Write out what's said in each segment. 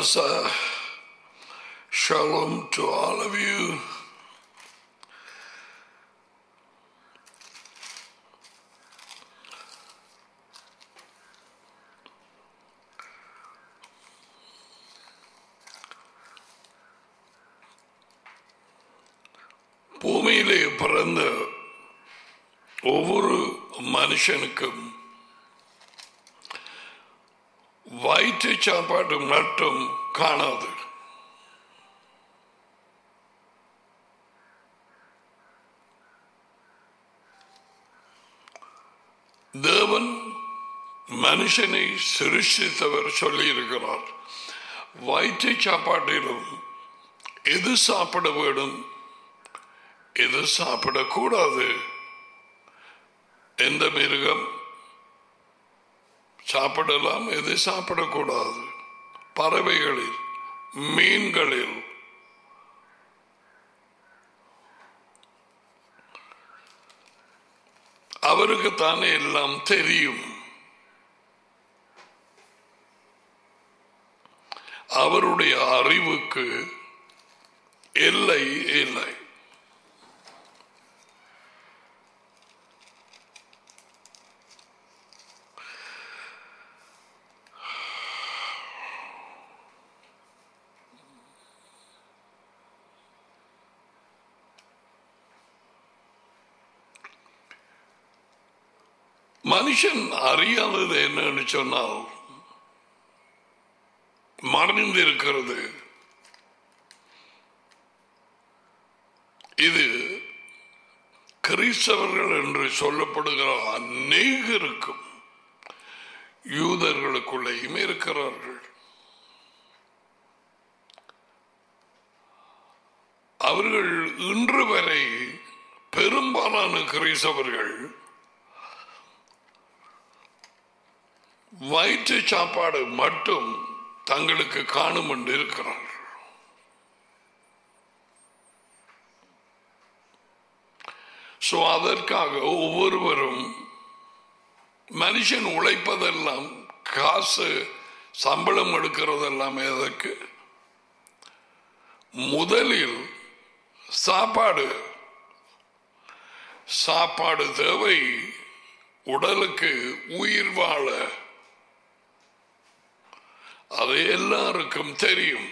Yes, uh, shalom to all of you. பூமியிலே பிறந்த ஒவ்வொரு மனுஷனுக்கும் வயிற்று சாப்பாடு மட்டும் காணாது தேவன் மனுஷனை சிருஷ்டித்தவர் சொல்லியிருக்கிறார் வயிற்று சாப்பாட்டிலும் எது சாப்பிட வேண்டும் எது சாப்பிடக்கூடாது எந்த மிருகம் சாப்பிடலாம் எது சாப்பிடக்கூடாது பறவைகளில் மீன்களில் அவருக்கு தானே எல்லாம் தெரியும் அவருடைய அறிவுக்கு எல்லை இல்லை மனுஷன் அறியாதது என்னன்னு சொன்னால் மறைந்திருக்கிறது இது கிறிஸ்தவர்கள் என்று சொல்லப்படுகிற அநேகருக்கும் யூதர்களுக்குள்ளேயும் இருக்கிறார்கள் அவர்கள் இன்று வரை பெரும்பாலான கிறிஸ்தவர்கள் வயிற்று சாப்பாடு மட்டும் தங்களுக்கு காணும் என்று இருக்கிறார்கள் சோ அதற்காக ஒவ்வொருவரும் மனுஷன் உழைப்பதெல்லாம் காசு சம்பளம் எடுக்கிறதெல்லாம் எதற்கு முதலில் சாப்பாடு சாப்பாடு தேவை உடலுக்கு உயிர் வாழ அது எல்லாருக்கும் தெரியும்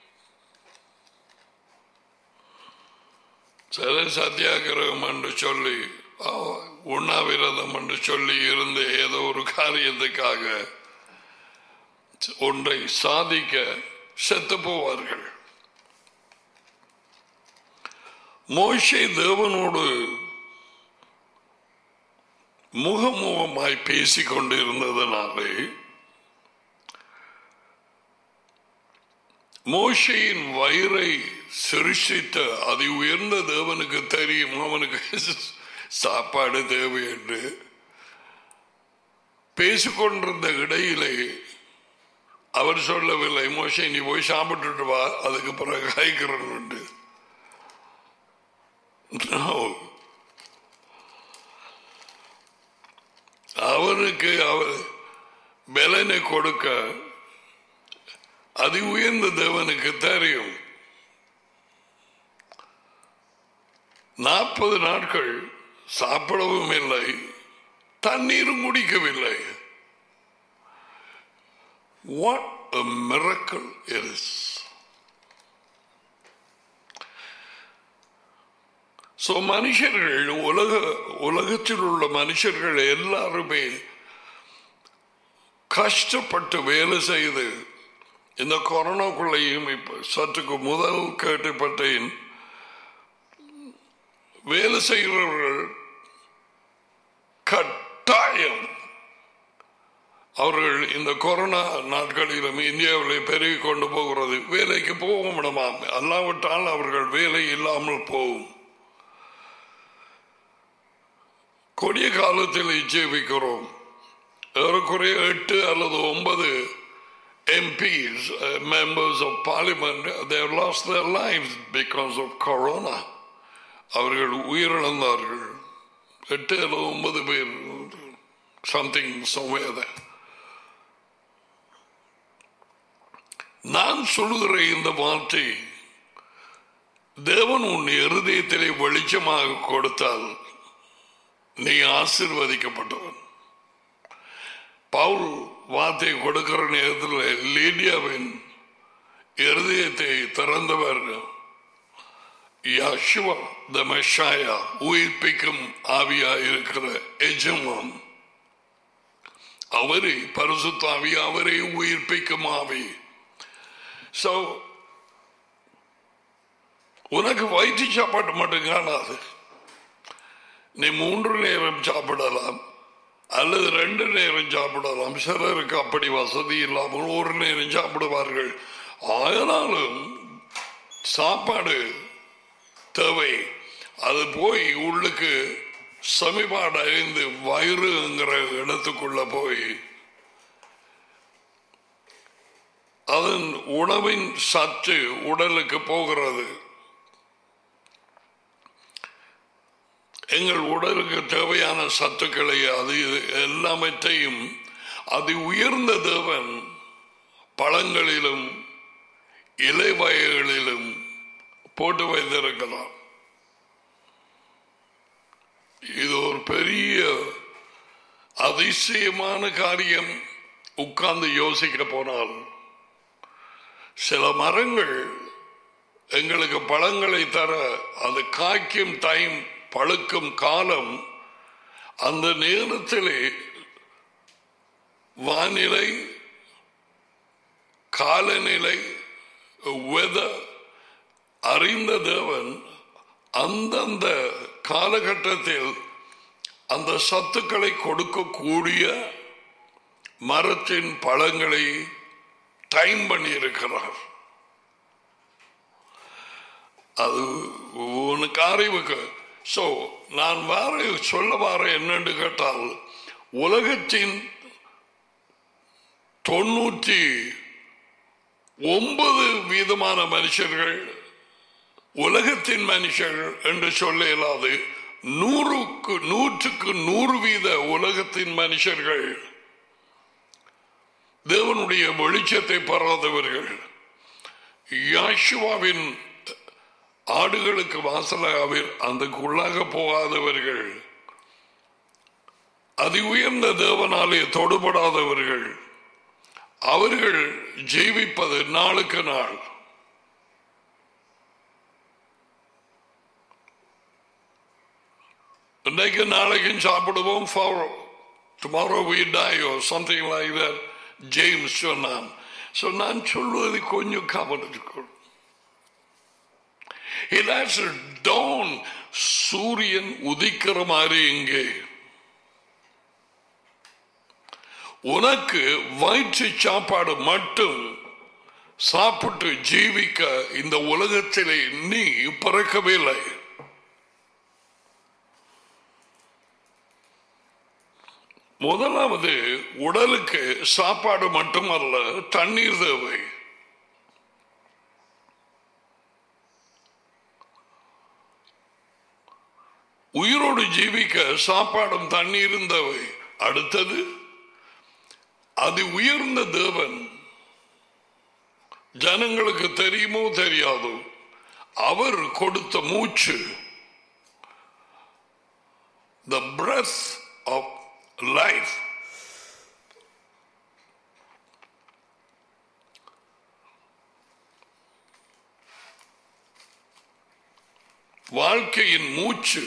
சில சத்தியாகிரகம் என்று சொல்லி ஆ, உண்ணாவிரதம் என்று சொல்லி இருந்த ஏதோ ஒரு காரியத்துக்காக ஒன்றை சாதிக்க செத்து போவார்கள் மோஷே தேவனோடு முகமுகமாய் பேசிக் கொண்டிருந்ததனாலே மோஷையின் வயிறை சிருஷ்டித்த அதி உயர்ந்த தேவனுக்கு தெரியும் அவனுக்கு சாப்பாடு தேவை என்று பேசிக்கொண்டிருந்த இடையிலே அவர் சொல்லவில்லை மோஷை நீ போய் சாப்பிட்டுட்டு வா அதுக்கு பிறகு காய்க்கிறேன் உண்டு No. அவருக்கு அவர் பலனை கொடுக்க அதி உயர்ந்த தேவனுக்கு தெரியும் நாற்பது நாட்கள் சாப்பிடவும் இல்லை தண்ணீரும் குடிக்கவில்லை what a miracle it is so மனுஷர்கள் உலக உலகத்தில் உள்ள மனுஷர்கள் எல்லாருமே கஷ்டப்பட்டு வேலை செய்து இந்த கொரோனாக்குள்ளேயும் இப்ப சற்றுக்கு முதல் கேட்டுப்பட்டேன் வேலை செய்கிறவர்கள் கட்டாயம் அவர்கள் இந்த கொரோனா நாட்களிலும் இந்தியாவிலே பெருகி கொண்டு போகிறது வேலைக்கு போக விடமாம் அல்லாவிட்டால் அவர்கள் வேலை இல்லாமல் போகும் கொடிய காலத்தில் ஜீவிக்கிறோம் ஏறக்குறைய எட்டு அல்லது ஒன்பது MPs, uh, members of parliament, they have lost their lives because of corona. அவர்கள் உயிரிழந்தார்கள் எட்டு அல்லது ஒன்பது பேர் சம்திங் somewhere there. நான் சொல்லுகிற இந்த வார்த்தை தேவன் உன் இருதயத்திலே வெளிச்சமாக கொடுத்தால் நீ ஆசிர்வதிக்கப்பட்டவன் பவுல் வார்த்தை கொடுக்கிற நேரத்தில் லீடியாவின் இருதயத்தை திறந்தவர் யாஷுவா த மெஷாயா உயிர்ப்பிக்கும் ஆவியா இருக்கிற எஜமான் அவரை பரிசுத்தாவி அவரை உயிர்ப்பிக்கும் ஆவி சோ உனக்கு வயிற்று சாப்பாட்டு மட்டும் காணாது நீ மூன்று நேரம் சாப்பிடலாம் அல்லது ரெண்டு நேரம் சாப்பிடலாம் சிலருக்கு அப்படி வசதி இல்லாமல் ஒரு நேரம் சாப்பிடுவார்கள் ஆனாலும் சாப்பாடு தேவை அது போய் உள்ளுக்கு சமிபாடு அழிந்து வயிறுங்கிற இடத்துக்குள்ள போய் அதன் உணவின் சத்து உடலுக்கு போகிறது எங்கள் உடலுக்கு தேவையான சத்துக்களை அது எல்லாவற்றையும் அது உயர்ந்த தேவன் பழங்களிலும் இலை வகைகளிலும் போட்டு வைத்திருக்கலாம் இது ஒரு பெரிய அதிசயமான காரியம் உட்கார்ந்து யோசிக்க போனால் சில மரங்கள் எங்களுக்கு பழங்களை தர அது காய்க்கும் டைம் பழுக்கும் காலம் அந்த நேரத்திலே வானிலை காலநிலை வெதர் அறிந்த தேவன் அந்தந்த காலகட்டத்தில் அந்த சத்துக்களை கொடுக்கக்கூடிய மரத்தின் பழங்களை டைம் பண்ணி இருக்கிறார் அது உனக்கு அறிவுக்கு சோ நான் வார சொல்ல வார என்னன்னு கேட்டால் உலகத்தின் தொண்ணூற்றி ஒன்பது வீதமான மனுஷர்கள் உலகத்தின் மனுஷர்கள் என்று சொல்ல இயலாது நூறுக்கு நூற்றுக்கு நூறு வீத உலகத்தின் மனுஷர்கள் தேவனுடைய வெளிச்சத்தை பெறாதவர்கள் யாஷுவாவின் ஆடுகளுக்கு வாசலாக அந்தக்குள்ளாக போகாதவர்கள் அதி உயர்ந்த தேவனாலே தொடுபடாதவர்கள் அவர்கள் ஜீவிப்பது நாளுக்கு நாள் இன்றைக்கு நாளைக்கும் சாப்பிடுவோம் for tomorrow we die or something like that James சொன்னான் ஸோ நான் சொல்வது கொஞ்சம் கவனித்துக்கொள் டவுன் சூரியன் உதிக்கிற மாதிரி இங்கே உனக்கு வயிற்று சாப்பாடு மட்டும் சாப்பிட்டு ஜீவிக்க இந்த உலகத்திலே நீ பிறக்கவில்லை முதலாவது உடலுக்கு சாப்பாடு மட்டுமல்ல தண்ணீர் தேவை உயிரோடு ஜீவிக்க சாப்பாடும் தண்ணீரும் தேவை அடுத்தது அது உயர்ந்த தேவன் ஜனங்களுக்கு தெரியுமோ தெரியாதோ அவர் கொடுத்த மூச்சு த பிரஸ் ஆஃப் லைஃப் வாழ்க்கையின் மூச்சு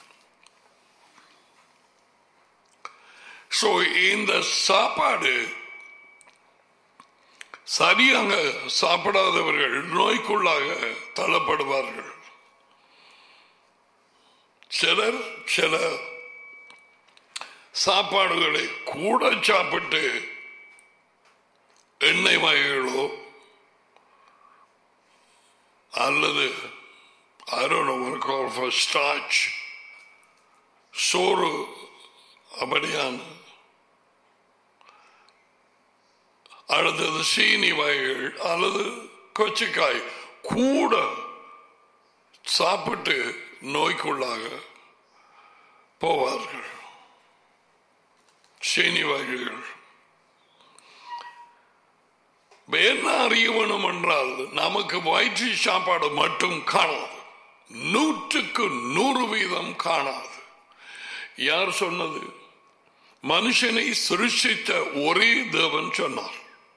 ஸோ இந்த சாப்பாடு சரியாக சாப்பிடாதவர்கள் நோய்க்குள்ளாக தள்ளப்படுவார்கள் சிலர் சில சாப்பாடுகளை கூட சாப்பிட்டு எண்ணெய் வகைகளோ அல்லது I don't know what to call for starch சோறு அப்படியான அடுத்தது சீனி வகைகள் அல்லது கொச்சிக்காய் கூட சாப்பிட்டு நோய்க்குள்ளாக போவார்கள் சீனி வகைகள் என்ன அறிய வேணும் என்றால் நமக்கு வயிற்று சாப்பாடு மட்டும் காணாது நூற்றுக்கு நூறு வீதம் காணாது யார் சொன்னது மனுஷனை சிருஷித்த ஒரே தேவன் சொன்னார்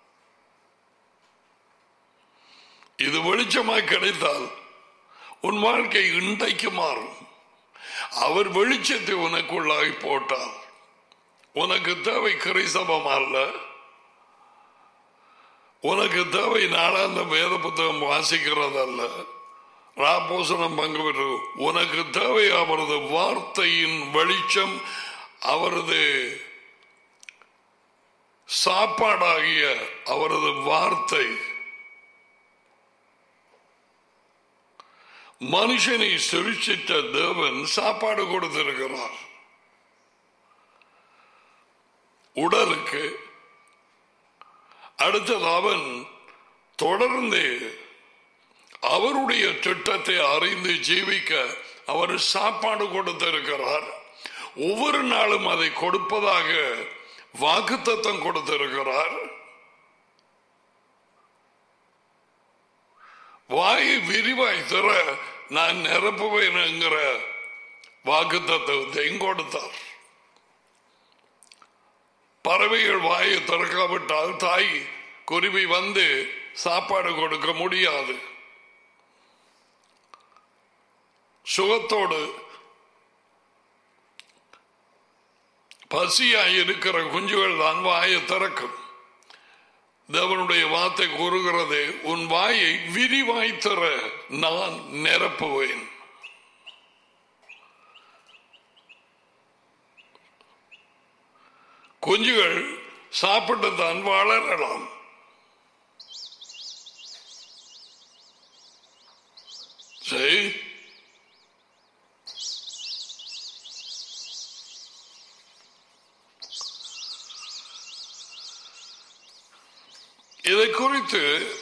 இது வெளிச்சமாய் கிடைத்தால் உன் வாழ்க்கை இன்றைக்கு மாறும் அவர் வெளிச்சத்தை உனக்குள்ளாய் போட்டார் உனக்கு தேவை கிரைசபம் அல்ல உனக்கு தேவை நாளாந்த வேத புத்தகம் வாசிக்கிறதல்ல ராபோசனம் பங்கு பெற்று உனக்கு தேவை அவரது வார்த்தையின் வெளிச்சம் அவரது சாப்பாடாகிய அவரது வார்த்தை மனுஷனை சிரிச்சிட்ட தேவன் சாப்பாடு கொடுத்திருக்கிறார் உடலுக்கு அடுத்தது அவன் தொடர்ந்து அவருடைய திட்டத்தை அறிந்து ஜீவிக்க அவர் சாப்பாடு கொடுத்திருக்கிறார் ஒவ்வொரு நாளும் அதை கொடுப்பதாக வாக்குத்தத்தம் கொடுத்திருக்கிறார் வாயை விரிவாய் தர நான் நிரப்புவேன் என்கிற வாக்கு தத்துவத்தையும் கொடுத்தார் பறவைகள் வாயை திறக்காவிட்டால் தாய் குருவி வந்து சாப்பாடு கொடுக்க முடியாது சுகத்தோடு பசியாய் இருக்கிற குஞ்சுகள் தான் வாயை திறக்கும் தேவனுடைய வார்த்தை கூறுகிறது உன் வாயை விரிவாய் தர நான் நிரப்புவேன் குஞ்சுகள் சாப்பிட்டு தான் வளரலாம் சரி இதை குறித்து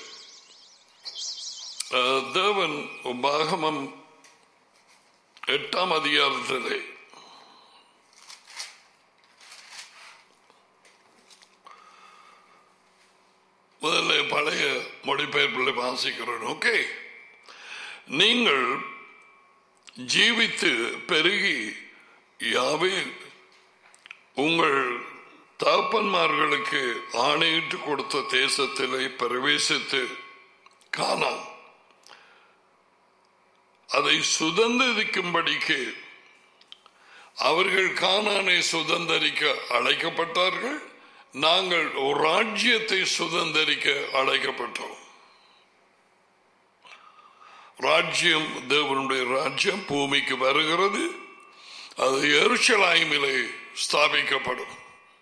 அஹ், தேவன் பாகமம் எட்டாம் அதிகாரத்திலே முதல்ல பழைய மொழிபெயர்ப்பில் வாசிக்கிறேன் ஓகே நீங்கள் ஜீவித்து பெருகி யாவே உங்கள் தகப்பன்மார்களுக்கு ஆணையிட்டு கொடுத்த தேசத்திலே பிரவேசித்து காணாம் அதை சுதந்திரிக்கும்படிக்கு அவர்கள் கானானை சுதந்திரிக்க அழைக்கப்பட்டார்கள் நாங்கள் ஒரு ராஜ்யத்தை சுதந்திரிக்க அழைக்கப்பட்டோம் ராஜ்யம் தேவனுடைய ராஜ்யம் பூமிக்கு வருகிறது அது எருசலாய்மிலே ஸ்தாபிக்கப்படும்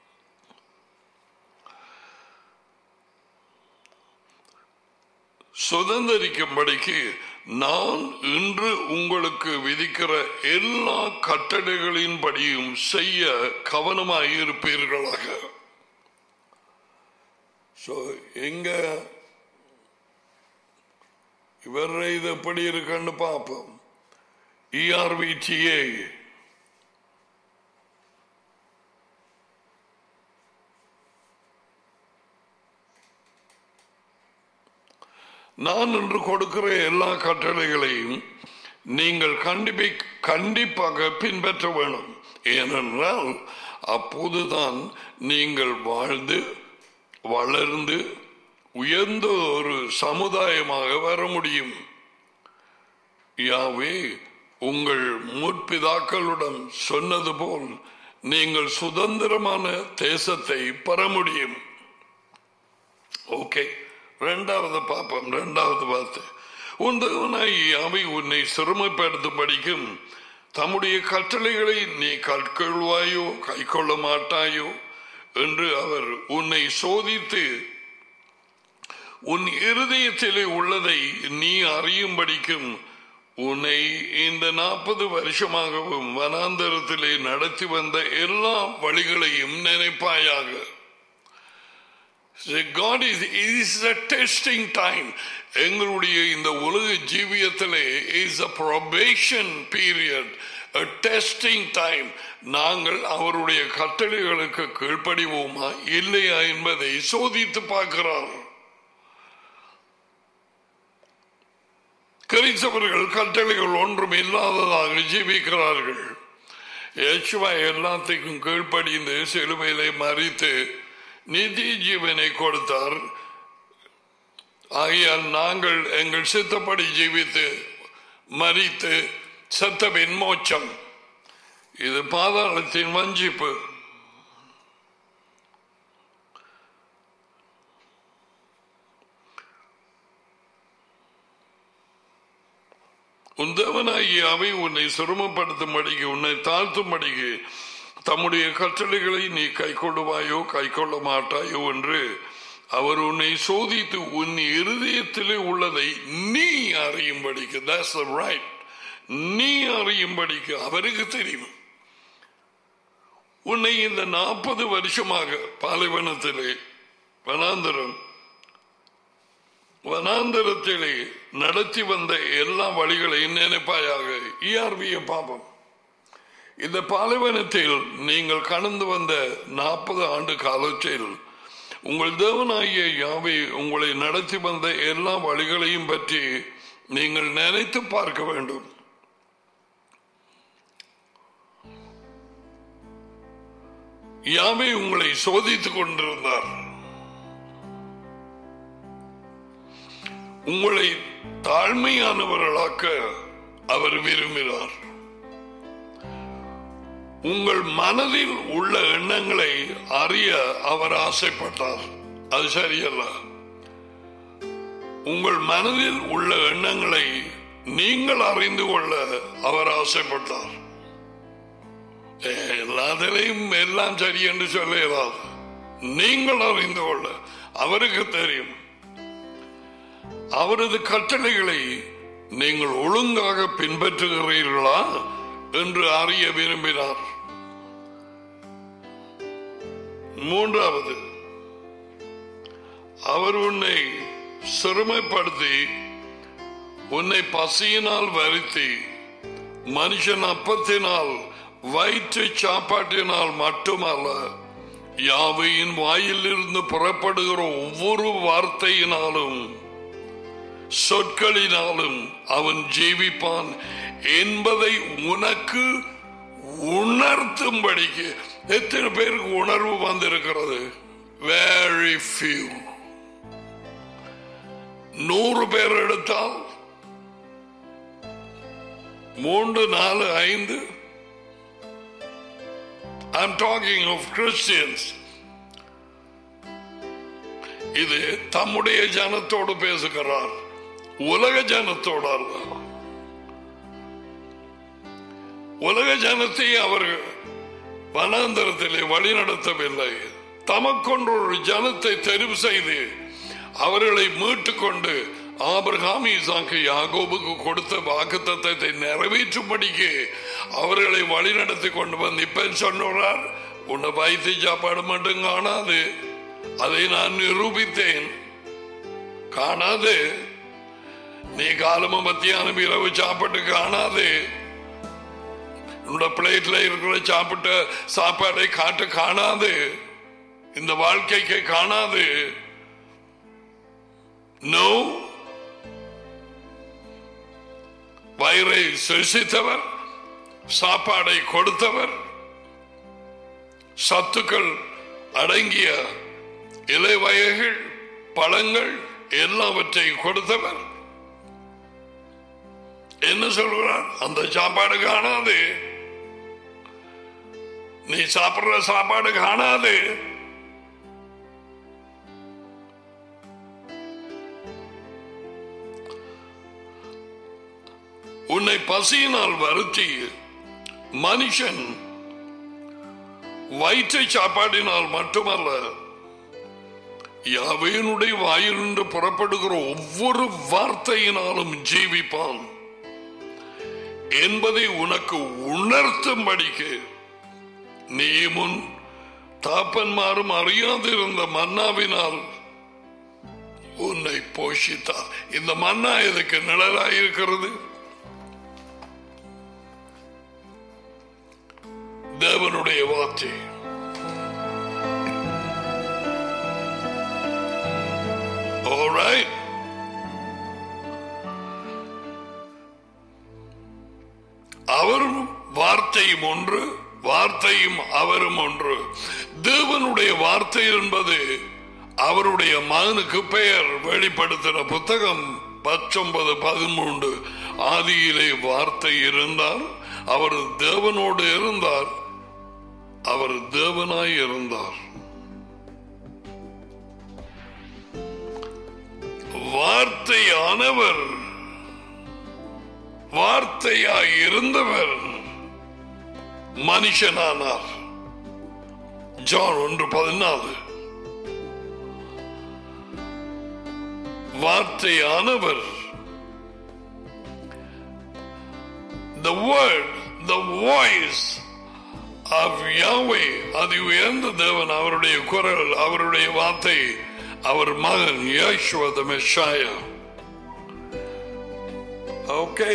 சுதந்திரிக்கும்படிக்கு நான் இன்று உங்களுக்கு விதிக்கிற எல்லா கட்டளைகளின்படியும் செய்ய கவனமாக இருப்பீர்களாக So, எங்க இவர் இது எப்படி இருக்குன்னு பார்ப்போம் இஆர்விடிஏ நான் இன்று கொடுக்கிற எல்லா கட்டளைகளையும் நீங்கள் கண்டிப்பை கண்டிப்பாக பின்பற்ற வேணும் ஏனென்றால் அப்போதுதான் நீங்கள் வாழ்ந்து வளர்ந்து உயர்ந்த ஒரு சமுதாயமாக வர முடியும் யாவே உங்கள் முற்பிதாக்களுடன் சொன்னது போல் நீங்கள் சுதந்திரமான தேசத்தை பெற முடியும் ஓகே ரெண்டாவது பாப்போம் ரெண்டாவது பார்த்து உன் தேவனாய் அவை உன்னை சிறுமைப்படுத்தும் படிக்கும் தம்முடைய கட்டளைகளை நீ கற்கொள்வாயோ கை கொள்ள மாட்டாயோ என்று அவர் உன்னை சோதித்து உன் இருதயத்திலே உள்ளதை நீ அறியும்படிக்கும் உன்னை இந்த நாற்பது வருஷமாகவும் வனாந்தரத்திலே நடத்தி வந்த எல்லா வழிகளையும் நினைப்பாயாக See, God is, it is a testing time. எங்களுடைய இந்த உலக ஜீவியத்திலே is a probation period, a testing time. நாங்கள் அவருடைய கட்டளைகளுக்கு கீழ்ப்படிவோமா இல்லையா என்பதை சோதித்து பார்க்கிறார் கிறிஸ்தவர்கள் கட்டளைகள் ஒன்றும் இல்லாததாக ஜீவிக்கிறார்கள் யேசுவா எல்லாத்துக்கும் கீழ்ப்படிந்து சிலுவையிலே மறித்து நித்திய ஜீவனை கொடுத்தார் ஆகையால் நாங்கள் எங்கள் சித்தப்படி ஜீவித்து மறித்து சத்தபின் மோட்சம் இது பாதாளத்தின் வஞ்சிப்பு உந்தவனாகிய அவை உன்னை சிரமப்படுத்தும்படிக்கு உன்னை தாழ்த்தும்படிக்கு தம்முடைய கட்டளைகளை நீ கை கொள்ளுவாயோ கை கொள்ள மாட்டாயோ என்று அவர் உன்னை சோதித்து உன் இருதயத்திலே உள்ளதை நீ அறியும்படிக்கு that's the right நீ அறியும்படிக்கு அவருக்கு தெரியும் உன்னை இந்த நாற்பது வருஷமாக பாலைவனத்திலே வனாந்தரம் வனாந்தரத்திலே நடத்தி வந்த எல்லா வழிகளையும் நினைப்பாயாக இஆர்விய பாபம் இந்த பாலைவனத்தில் நீங்கள் கடந்து வந்த நாற்பது ஆண்டு காலத்தில் உங்கள் தேவனாகிய யாவை உங்களை நடத்தி வந்த எல்லா வழிகளையும் பற்றி நீங்கள் நினைத்து பார்க்க வேண்டும் யாவை உங்களை சோதித்துக் கொண்டிருந்தார் உங்களை தாழ்மையானவர்களாக்க அவர் விரும்பினார் உங்கள் மனதில் உள்ள எண்ணங்களை அறிய அவர் ஆசைப்பட்டார் அது சரியல்ல உங்கள் மனதில் உள்ள எண்ணங்களை நீங்கள் அறிந்து கொள்ள அவர் ஆசைப்பட்டார் எல்லாத்திலையும் எல்லாம் சரி என்று சொல்ல இயலாது நீங்கள் அறிந்து கொள்ள அவருக்கு தெரியும் அவரது கட்டளைகளை நீங்கள் ஒழுங்காக பின்பற்றுகிறீர்களா என்று அறிய விரும்பினார் மூன்றாவது அவர் உன்னை சிறுமைப்படுத்தி உன்னை பசியினால் வருத்தி மனுஷன் அப்பத்தினால் வயிற்று சாப்பாட்டினால் மட்டுமல்ல யாவையின் வாயிலிருந்து புறப்படுகிற ஒவ்வொரு வார்த்தையினாலும் சொற்களினாலும் அவன் ஜீவிப்பான் என்பதை உனக்கு உணர்த்தும்படிக்கு எத்தனை பேருக்கு உணர்வு வந்திருக்கிறது வெரி ஃபியூ நூறு பேர் எடுத்தால் மூன்று நாலு ஐந்து ஐம் டாக்கிங் ஆஃப் கிறிஸ்டியன்ஸ் இது தம்முடைய ஜனத்தோடு பேசுகிறார் உலக ஜனத்தோடு அல்ல உலக ஜனத்தை அவர் வனாந்தரத்திலே வழி நடத்தவில்லை தமக்கொன்று ஒரு ஜனத்தை தெரிவு செய்து அவர்களை மீட்டு கொண்டு ஆபிரகாம் ஈசாக்கு யாகோபுக்கு கொடுத்த வாக்குத்தத்தை நிறைவேற்றும்படிக்கு அவர்களை வழி நடத்தி கொண்டு வந்து இப்ப சொன்னார் உன்னை வைத்திய சாப்பாடு மட்டும் காணாது அதை நான் நிரூபித்தேன் காணாது நீ காலமும் மத்தியானம் இரவு சாப்பாட்டு காணாது உன்னோட பிளேட்ல இருக்கிற சாப்பிட்ட சாப்பாடை காட்ட காணாது இந்த வாழ்க்கைக்கு காணாது நோ வயிறை சிருஷித்தவர் சாப்பாடை கொடுத்தவர் சத்துக்கள் அடங்கிய இலை வகைகள் பழங்கள் எல்லாவற்றையும் கொடுத்தவர் என்ன சொல்கிறார் அந்த சாப்பாடு காணாது நீ சாப்பிடுற சாப்பாடு காணாது உன்னை பசியினால் வருத்தி மனுஷன் வயிற்றை சாப்பாடினால் மட்டுமல்ல யாவையினுடைய வாயிலிருந்து புறப்படுகிற ஒவ்வொரு வார்த்தையினாலும் ஜீவிப்பான் என்பதை உனக்கு உணர்த்தும்படிக்கு நீ முன் தாப்பன்மாரும் அறியாதிருந்த மன்னாவினால் உன்னை போஷித்தார் இந்த மன்னா எதுக்கு நிழலாயிருக்கிறது தேவனுடைய வார்த்தை All right. அவரும் வார்த்தையும் ஒன்று வார்த்தையும் அவரும் ஒன்று தேவனுடைய வார்த்தை என்பது அவருடைய மகனுக்கு பெயர் வெளிப்படுத்தின புத்தகம் பத்தொன்பது பதிமூன்று ஆதியிலே வார்த்தை இருந்தார் அவர் தேவனோடு இருந்தார் அவர் தேவனாய் இருந்தார் வார்த்தையானவர் வார்த்தையாய் இருந்தவர் மனுஷனானார் ஜான் ஒன்று பதினாலு வார்த்தையானவர் the word the voice of Yahweh அது உயர்ந்த தேவன் அவருடைய குரல் அவருடைய வார்த்தை அவர் மகன் யேசுவ the Messiah okay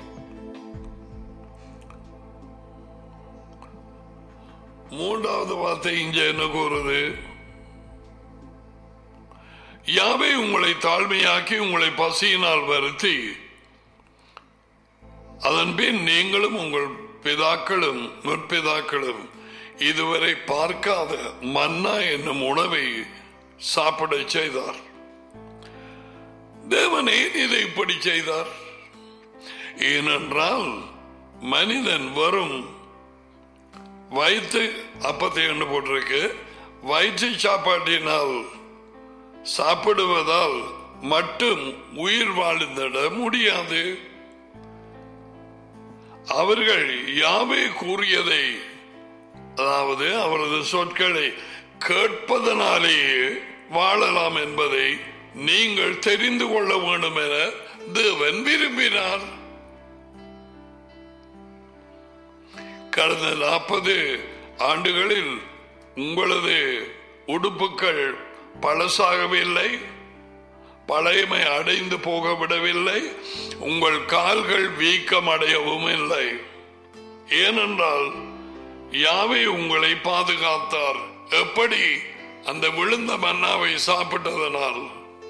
மூன்றாவது வார்த்தை இங்கே என்ன கூறுது யாவே உங்களை தாழ்மையாக்கி உங்களை பசியினால் வருத்தி அதன் பின் நீங்களும் உங்கள் பிதாக்களும் முற்பிதாக்களும் இதுவரை பார்க்காத மன்னா என்னும் உணவை சாப்பிட செய்தார் தேவனே இதை இப்படி செய்தார் ஏனென்றால் மனிதன் வரும் வயிற்று அப்பத்தை என்று போட்டிருக்கு வயிற்று சாப்பாட்டினால் சாப்பிடுவதால் மட்டும் உயிர் வாழ்ந்திட முடியாது அவர்கள் யாவே கூறியதை அதாவது அவரது சொற்களை கேட்பதனாலேயே வாழலாம் என்பதை நீங்கள் தெரிந்து கொள்ள வேண்டும் என தேவன் விரும்பினார் கடந்த நாற்பது ஆண்டுகளில் உங்களது உடுப்புகள் பழசாகவில்லை பழையமை அடைந்து போக விடவில்லை உங்கள் கால்கள் வீக்கம் அடையவும் இல்லை ஏனென்றால் யாவே உங்களை பாதுகாத்தார் எப்படி அந்த விழுந்த மன்னாவை சாப்பிட்டதனால்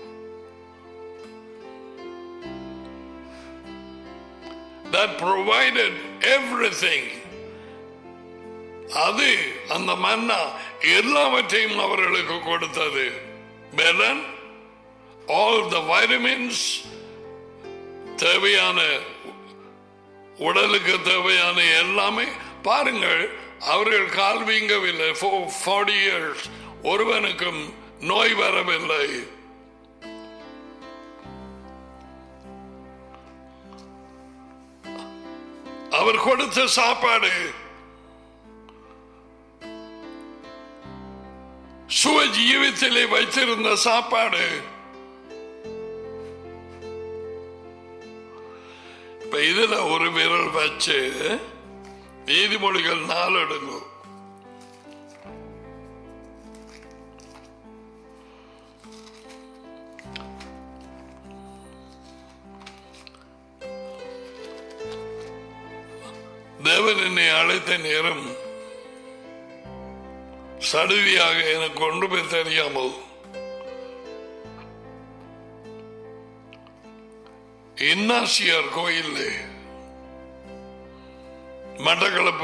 that provided everything அது அந்த மன்னா எல்லாவற்றையும் அவர்களுக்கு கொடுத்தது பெலன் ஆல் த வைட்டமின்ஸ் தேவையான உடலுக்கு தேவையான எல்லாமே பாருங்கள் அவர்கள் கால் வீங்கவில்லை ஃபார்ட்டி இயர்ஸ் ஒருவனுக்கும் நோய் வரவில்லை அவர் கொடுத்த சாப்பாடு சுவ ஜீவித்திலே வைத்திருந்த சாப்பாடு இப்ப இதுல ஒரு விரல் வச்சு நீதிமொழிகள் நாலு எடுங்கும் தேவன் என்னை அழைத்த நேரம் சடுதியாக எனக்கு கொண்டு போய் தெரியாமல் இன்னாசியார் கோயில் மட்டக்களப்பு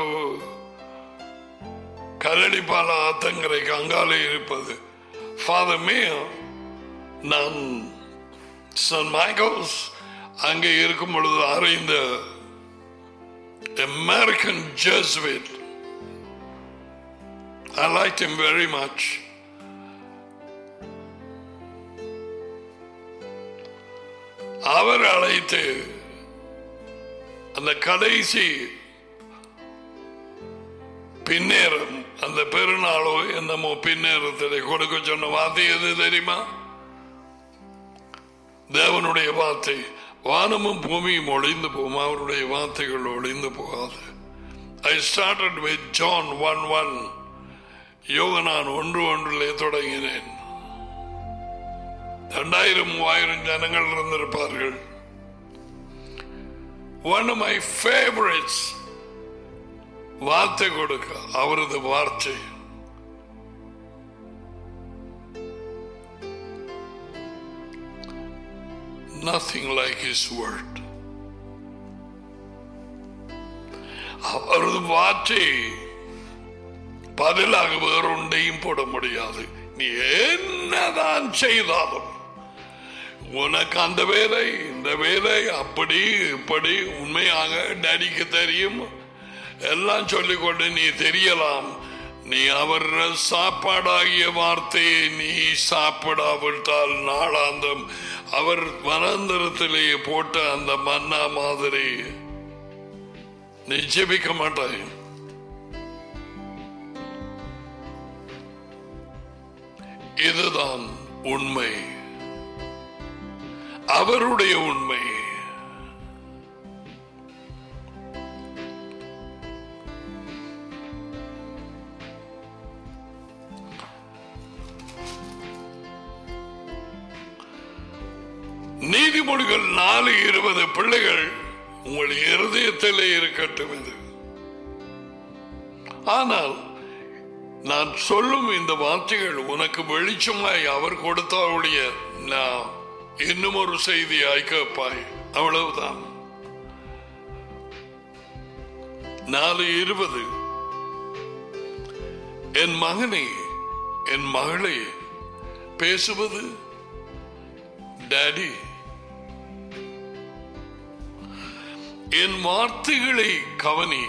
கரடிப்பால ஆத்தங்கரைக்கு அங்காலே இருப்பது ஃபாதர் மே நான் சன் மைக்கேல்ஸ் அங்கே இருக்கும் பொழுது அறிந்த American Jesuit. I liked him very much. அவர் அழைத்து அந்த கடைசி பின்னேரம் அந்த பெருநாளோ என்னமோ பின்னேரத்தில் கொடுக்க சொன்ன வார்த்தை எது தெரியுமா தேவனுடைய வார்த்தை வானமும் பூமியும் ஒளிந்து போகும் அவருடைய வார்த்தைகள் ஒளிந்து போகாது I started with John one one யோக நான் ஒன்று ஒன்றிலே தொடங்கினேன் ரெண்டாயிரம் மூவாயிரம் ஜனங்கள் இருந்திருப்பார்கள் ஒன் ஆஃப் மை ஃபேவரட்ஸ் வார்த்தை கொடுக்க அவரது வார்த்தை nothing like his word அவரது வார்த்தை பதிலாக வேறொன்றையும் போட முடியாது நீ என்னதான் செய்தாலும் உனக்கு அந்த வேலை இந்த வேலை அப்படி இப்படி உண்மையாக டேடிக்கு தெரியும் எல்லாம் சொல்லிக்கொண்டு நீ தெரியலாம் நீ அவர் சாப்பாடாகிய வார்த்தையை நீ சாப்பிடாவிட்டால் நாளாந்தம் அவர் வனந்தரத்திலே போட்ட அந்த மன்னா மாதிரி நீ ஜெபிக்க மாட்டாய் இதுதான் உண்மை அவருடைய உண்மை நீதிமொழிகள் நாலு இருபது பிள்ளைகள் உங்கள் இருதயத்திலே இருக்கட்டும் இது ஆனால் நான் சொல்லும் இந்த வார்த்தைகள் உனக்கு வெளிச்சமாய் அவர் கொடுத்தவருடைய நான் இன்னும் ஒரு செய்தியாய் கேட்பாய் அவ்வளவுதான் நாலு இருபது என் மகனே என் மகளே பேசுவது டாடி என் வார்த்தைகளை கவனி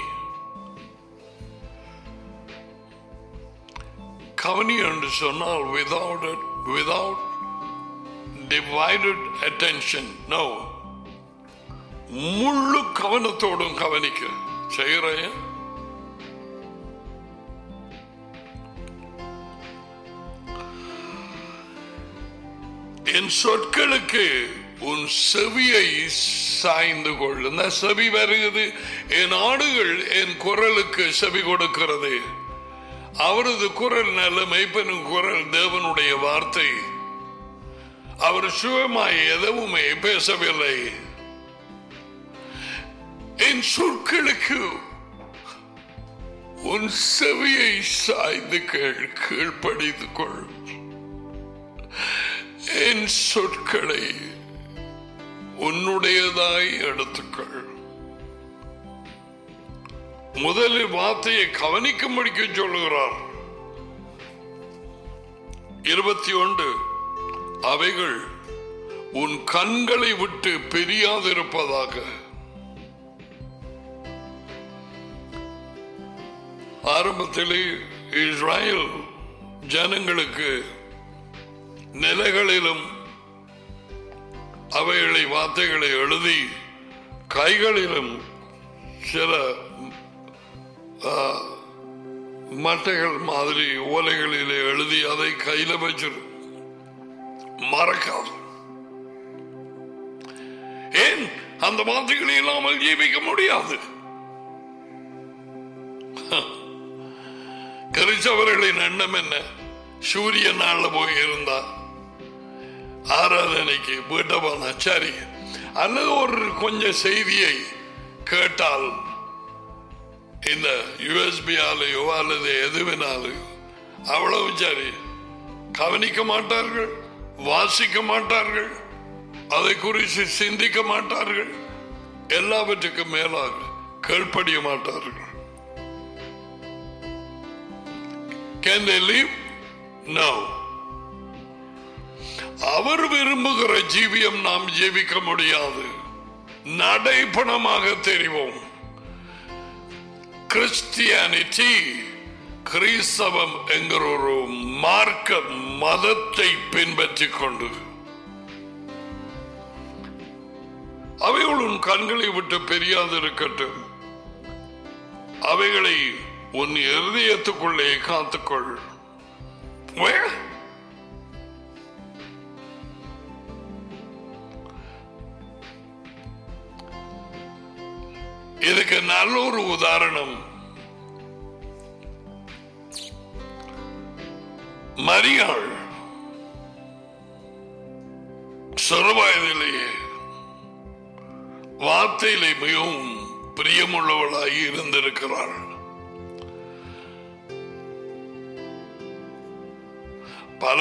கவனி என்று சொன்னால் without it, without divided attention no முழு கவனத்தோடும் கவனிக்க செய்கிறேன் என் சொற்களுக்கு உன் செவியை சாய்ந்து கொள் இந்த செவி வருகிறது என் ஆடுகள் என் குரலுக்கு செவி கொடுக்கிறது அவரது குரல் நல்ல மெய்ப்பனும் குரல் தேவனுடைய வார்த்தை அவர் சுயமாய் எதுவுமே பேசவில்லை என் சொற்களுக்கு உன் செவியை சாய்ந்து கேள் கீழ்ப்படிந்து கொள் என் சொற்களை உன்னுடையதாய் எடுத்துக்கள் முதலில் வார்த்தையை கவனிக்கும்படிக்க சொல்லுகிறார் இருபத்தி ஒன்று அவைகள் உன் கண்களை விட்டு பிரியாதிருப்பதாக ஆரம்பத்திலே இஸ்ராயல் ஜனங்களுக்கு நிலைகளிலும் அவைகளை வார்த்தைகளை எழுதி கைகளிலும் சில ஆ, மட்டைகள் மாதிரி ஓலைகளிலே எழுதி அதை கையில வச்சிரு மறக்காது ஏன் அந்த வார்த்தைகளை இல்லாமல் ஜீவிக்க முடியாது கிறிஸ்தவர்களின் எண்ணம் என்ன சூரிய நாள்ல போய் இருந்தா ஆராதனைக்கு வீட்டை போனா சரி அல்லது ஒரு கொஞ்சம் செய்தியை கேட்டால் இந்த யூஎஸ்பியாலேயோ அல்லது எதுவினாலேயோ அவ்வளவு சரி கவனிக்க மாட்டார்கள் வாசிக்க மாட்டார்கள் அதை குறித்து சிந்திக்க மாட்டார்கள் எல்லாவற்றுக்கும் மேலாக கீழ்ப்படிய மாட்டார்கள் Can they leave? No. அவர் விரும்புகிற ஜீவியம் நாம் ஜீவிக்க முடியாது நடைபணமாக தெரிவோம் கிறிஸ்டியானிட்டி கிறிஸ்தவம் என்கிற ஒரு மார்க்க மதத்தை பின்பற்றிக் கொண்டு அவைகள் உன் கண்களை விட்டு பெரியாது இருக்கட்டும் அவைகளை உன் இருதயத்துக்குள்ளே காத்துக்கொள் Where? இதுக்கு நல்ல ஒரு உதாரணம் மரியாள் சிறுவயதிலேயே வார்த்தையிலே மிகவும் பிரியமுள்ளவளாகி இருந்திருக்கிறாள் பல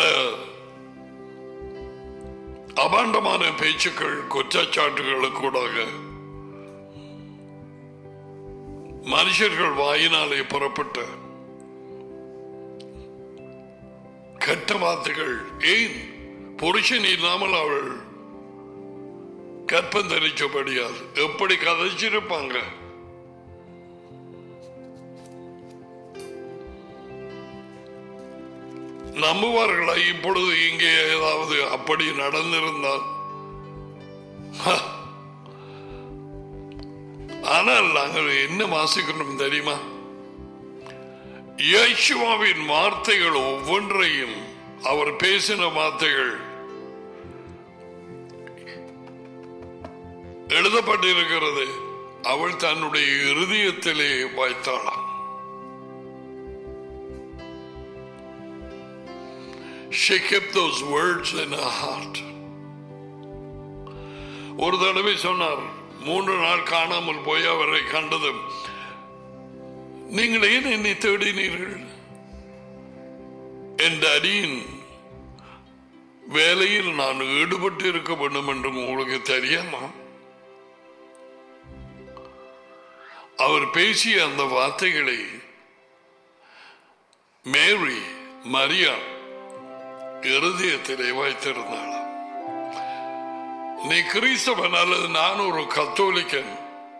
அபாண்டமான பேச்சுக்கள் குற்றச்சாட்டுகளுக்கூடாக மனுஷர்கள் வாயினாலே புறப்பட்ட கெட்ட வார்த்தைகள் ஏன் புருஷன் இல்லாமல் அவள் கற்பம் தெரிச்சபடியாது எப்படி கதைச்சிருப்பாங்க நம்புவார்களா இப்பொழுது இங்கே ஏதாவது அப்படி நடந்திருந்தால் ஹ. ஆனால் நாங்கள் என்ன வாசிக்கணும் தெரியுமா இயேசுவாவின் வார்த்தைகள் ஒவ்வொன்றையும் அவர் பேசின வார்த்தைகள் எழுதப்பட்டிருக்கிறது அவள் தன்னுடைய இருதயத்திலே வைத்தாளாம் She kept those words in her heart. ஒரு தடவை சொன்னார் மூன்று நாள் காணாமல் போய் அவரை கண்டதும் நீங்கள் ஏன் என்னை தேடினீர்கள் என் அடியின் வேலையில் நான் ஈடுபட்டு இருக்க வேண்டும் என்று உங்களுக்கு தெரியாமா அவர் பேசிய அந்த வார்த்தைகளை மேரி மரியா இருதயத்திலே வைத்திருந்தாள் நீ கிறிஸ்தவன் அல்லது நான் ஒரு கத்தோலிக்கன்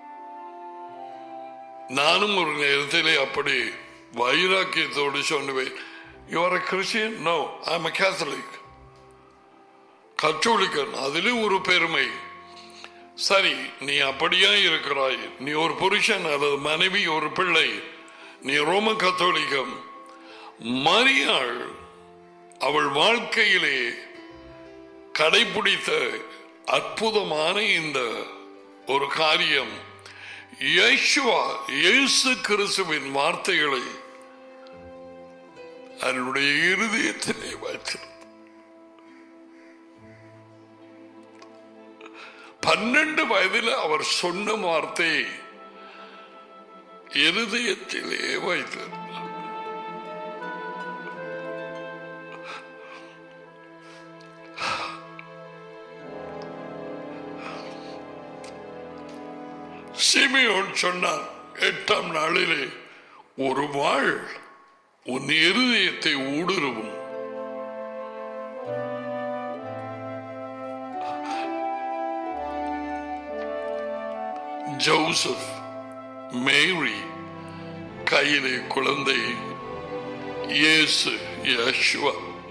நானும் ஒரு நேரத்திலே அப்படி வைராக்கியத்தோடு சொன்னுவேன் you are Christian no I am Catholic கத்தோலிக்கன் அதிலே ஒரு பெருமை சரி நீ அப்படியா இருக்கிறாய் நீ ஒரு புருஷன் அல்லது மனைவி ஒரு பிள்ளை நீ ரோம கத்தோலிக்கம் மரியாள் அவள் வாழ்க்கையிலே கடைபிடித்த அற்புதமான இந்த ஒரு காரியம் இயேசுவா இயேசு கிறிஸ்துவின் வார்த்தைகளை அவருடைய இருதயத்திலே வைத்திருந்தார் பன்னெண்டு வயதில் அவர் சொன்ன வார்த்தையை இருதயத்திலே வைத்திருந்தார் சிமியோன் சொன்னார் எட்டாம் நாளிலே ஒரு வாழ் உன் இருதயத்தை ஊடுருவும் ஜோசப் மேரி கையிலே குழந்தை இயேசு யேசுவா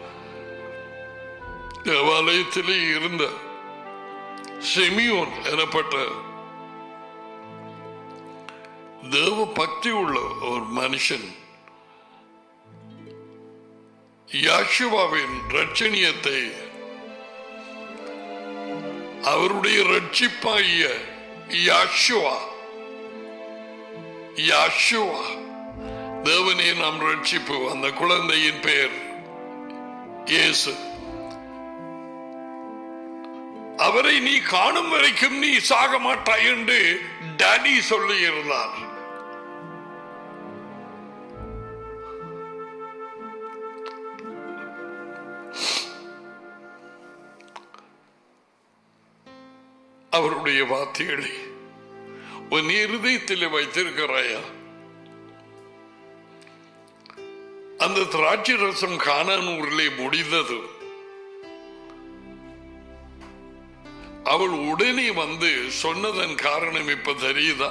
தேவாலயத்திலே இருந்த செமியோன் எனப்பட்ட தேவ பக்தி உள்ள ஒரு மனுஷன் யாஷுவாவின் ரட்சணியத்தை அவருடைய ரட்சிப்பாகிய யாஷுவா யாஷுவா தேவனே நாம் ரட்சிப்பு அந்த குழந்தையின் பெயர் இயேசு அவரை நீ காணும் வரைக்கும் நீ சாக மாட்டாய் என்று டாடி சொல்லி இருந்தார் அவருடைய வார்த்தைகளை உன் இருதயத்தில் வைத்திருக்கிறாயா அந்த திராட்சை ரசம் காணானூரிலே முடிந்தது அவள் உடனே வந்து சொன்னதன் காரணம் இப்ப தெரியுதா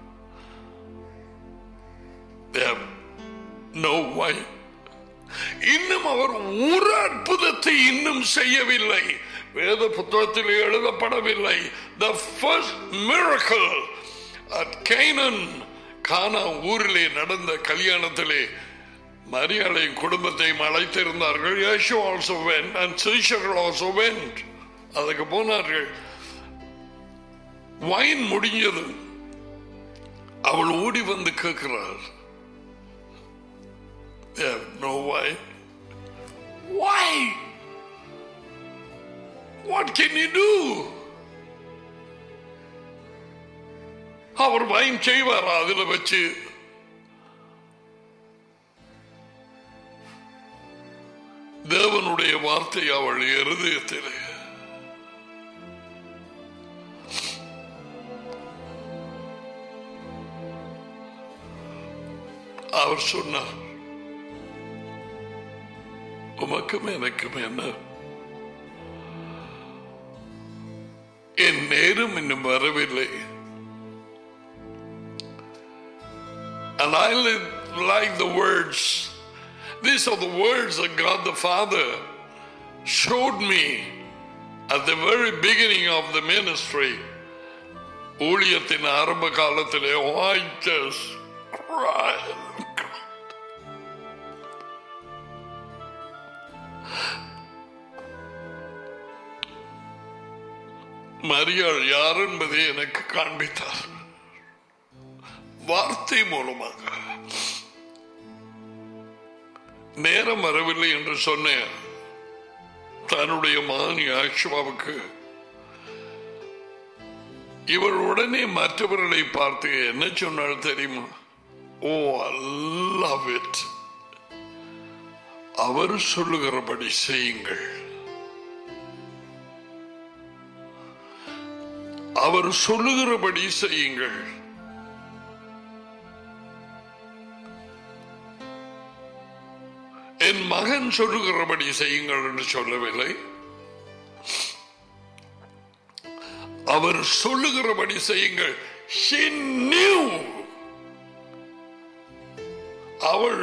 நோ வை இன்னும் அவர் ஒரு அற்புதத்தை இன்னும் செய்யவில்லை வேத புத்தகத்தில் எழுதப்படவில்லை த ஃபர்ஸ்ட் மிரக்கல் அட் கைனன் கானா ஊரிலே நடந்த கல்யாணத்திலே மரியாதையும் குடும்பத்தையும் அழைத்திருந்தார்கள் யேசு ஆல்சோ வென்ட் அண்ட் சீஷர்கள் ஆல்சோ வென்ட் அதுக்கு போனார்கள் வைன் முடிஞ்சது அவள் ஓடி வந்து கேட்கிறார் no why Why? What can you do? அவர் வைன் செய்வாரா அதுல வச்சு தேவனுடைய வார்த்தை அவள் இருதயத்திலே அவர் சொன்னார் உமக்கும் எனக்கும் என்ன என் நேரம் இன்னும் வரவில்லை And I li- like the words. These are the words that God the Father showed me at the very beginning of the ministry. ஊழியத்தின் ஆரம்ப காலத்திலே I just cried. மரியாள் யார் என்பதை எனக்கு காண்பித்தார் வார்த்தை மூலமாக நேரம் வரவில்லை என்று சொன்னேன் தன்னுடைய மகன் யாக்ஷுவாவுக்கு இவர் உடனே மற்றவர்களை பார்த்து என்ன சொன்னாள் தெரியுமா ஓ லவ் இட் அவர் சொல்லுகிறபடி செய்யுங்கள் அவர் சொல்லுகிறபடி செய்யுங்கள் என் மகன் சொல்லுகிறபடி செய்யுங்கள் என்று சொல்லவில்லை அவர் சொல்லுகிறபடி செய்யுங்கள் She knew. அவள்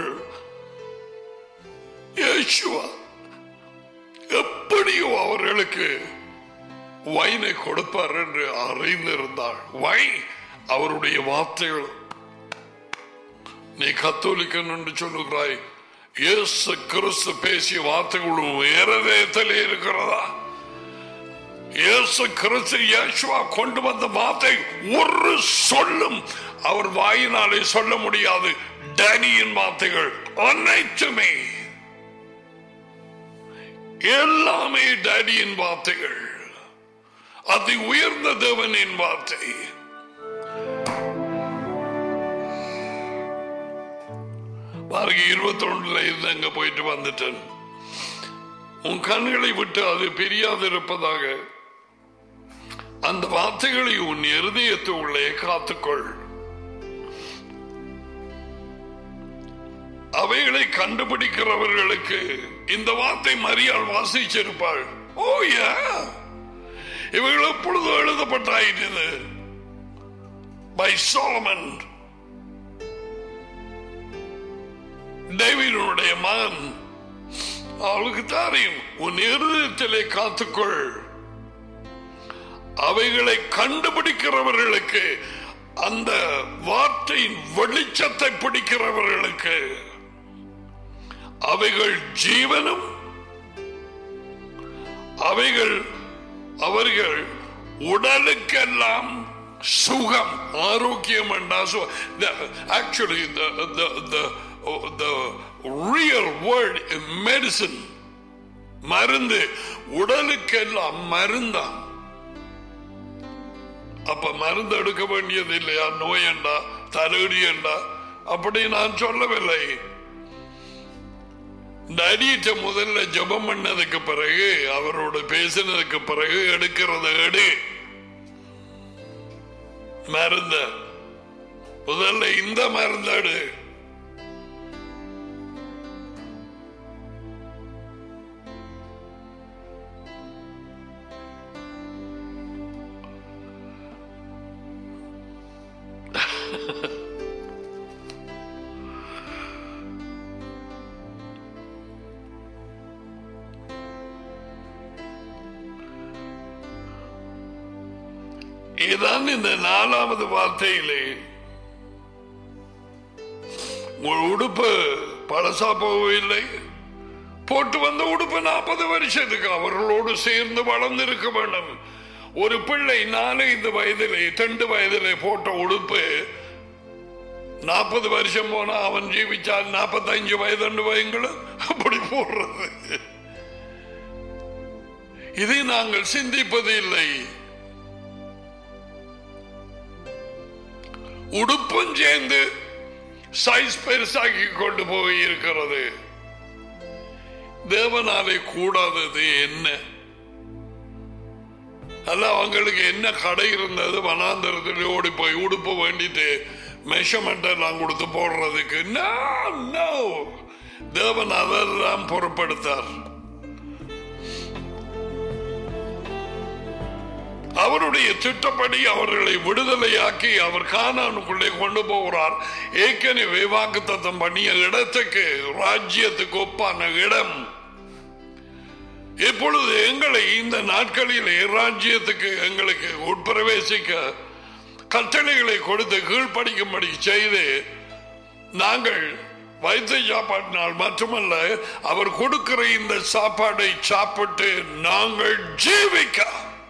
இயேசுவா எப்படியோ அவர்களுக்கு வைனை கொடுப்பார் என்று அறிந்திருந்தாள் வை அவருடைய வார்த்தைகள் நீ கத்தோலிக்கன் என்று சொல்லுகிறாய் இயேசு கிறிஸ்து பேசிய வார்த்தைகளும் வேறதேத்திலே இருக்கிறதா இயேசு கிறிஸ்து இயேசுவா கொண்டு வந்த வார்த்தை ஒரு சொல்லும் அவர் வாயினாலே சொல்ல முடியாது டேனியின் வார்த்தைகள் அனைத்துமே எல்லாமே டேடியின் வார்த்தைகள் அதி உயர்ந்த தேவனின் வார்த்தை பாருங்க இருபத்தி ஒன்றுல இருந்து அங்க போயிட்டு வந்துட்டேன் உன் கண்களை விட்டு அது பிரியாது இருப்பதாக அந்த வார்த்தைகளை உன் இருதயத்து உள்ளே காத்துக்கொள் அவைகளை கண்டுபிடிக்கிறவர்களுக்கு இந்த வார்த்தை மரியாள் வாசிச்சிருப்பாள் ஓ யா இவைகள் எப்பொழுதும் எழுதப்பட்டாயிற்று பை சோலமன் டேவிடனுடைய மகன் அவளுக்கு தெரியும் உன் இருதயத்திலே காத்துக்கொள் அவைகளை கண்டுபிடிக்கிறவர்களுக்கு அந்த வார்த்தையின் வெளிச்சத்தை பிடிக்கிறவர்களுக்கு அவைகள் ஜீவனும் அவைகள் அவர்கள் உடலுக்கெல்லாம் சுகம் ஆரோக்கியம் actually the real word in medicine மருந்து உடலுக்கெல்லாம் மருந்தான் அப்ப மருந்து எடுக்க வேண்டியது இல்லையா நோயண்டா தலையடியண்டா அப்படி நான் சொல்லவில்லை நடிட்ட முதல்ல ஜபம் பண்ணதுக்கு பிறகு அவரோட பேசினதுக்கு பிறகு எடுக்கிறத எடு மருந்த முதல்ல இந்த மருந்த எடு இதுதான் இந்த நாலாவது வார்த்தையிலே உங்கள் உடுப்பு பழசா போகவில்லை போட்டு வந்த உடுப்பு நாற்பது வருஷத்துக்கு அவர்களோடு சேர்ந்து வளர்ந்திருக்க வேண்டும் ஒரு பிள்ளை நாலஞ்சு வயதிலே ரெண்டு வயதிலே போட்ட உடுப்பு நாற்பது வருஷம் போனா அவன் ஜீவிச்சால் நாற்பத்தஞ்சு வயது வயங்களும் அப்படி போடுறது இதை நாங்கள் சிந்திப்பது இல்லை உடுப்பும் சேர்ந்து சைஸ் பெருசாக்கி கொண்டு போய் இருக்கிறது தேவனாலே கூடாதது என்ன அல்ல அவங்களுக்கு என்ன கடை இருந்தது வனாந்தரத்தில் ஓடி போய் உடுப்பு வேண்டிட்டு மெஷர்மெண்ட் எல்லாம் கொடுத்து போடுறதுக்கு No, no. தேவன் அதெல்லாம் பொறுப்படுத்தார் அவருடைய திட்டப்படி அவர்களை விடுதலையாக்கி அவர் கானானுக்குள்ளே கொண்டு போகிறார் ஏற்கனவே வாக்குத்தத்தம் பண்ணிய இடத்துக்கு ராஜ்யத்துக்கு ஒப்பான இடம் இப்பொழுது எங்களை இந்த நாட்களிலே ராஜ்யத்துக்கு எங்களுக்கு உட்பிரவேசிக்க கட்டளைகளை கொடுத்து கீழ்ப்படிக்கும்படி செய்து நாங்கள் வைத்த சாப்பாட்டினால் மட்டுமல்ல அவர் கொடுக்கிற இந்த சாப்பாடை சாப்பிட்டு நாங்கள் ஜீவிக்க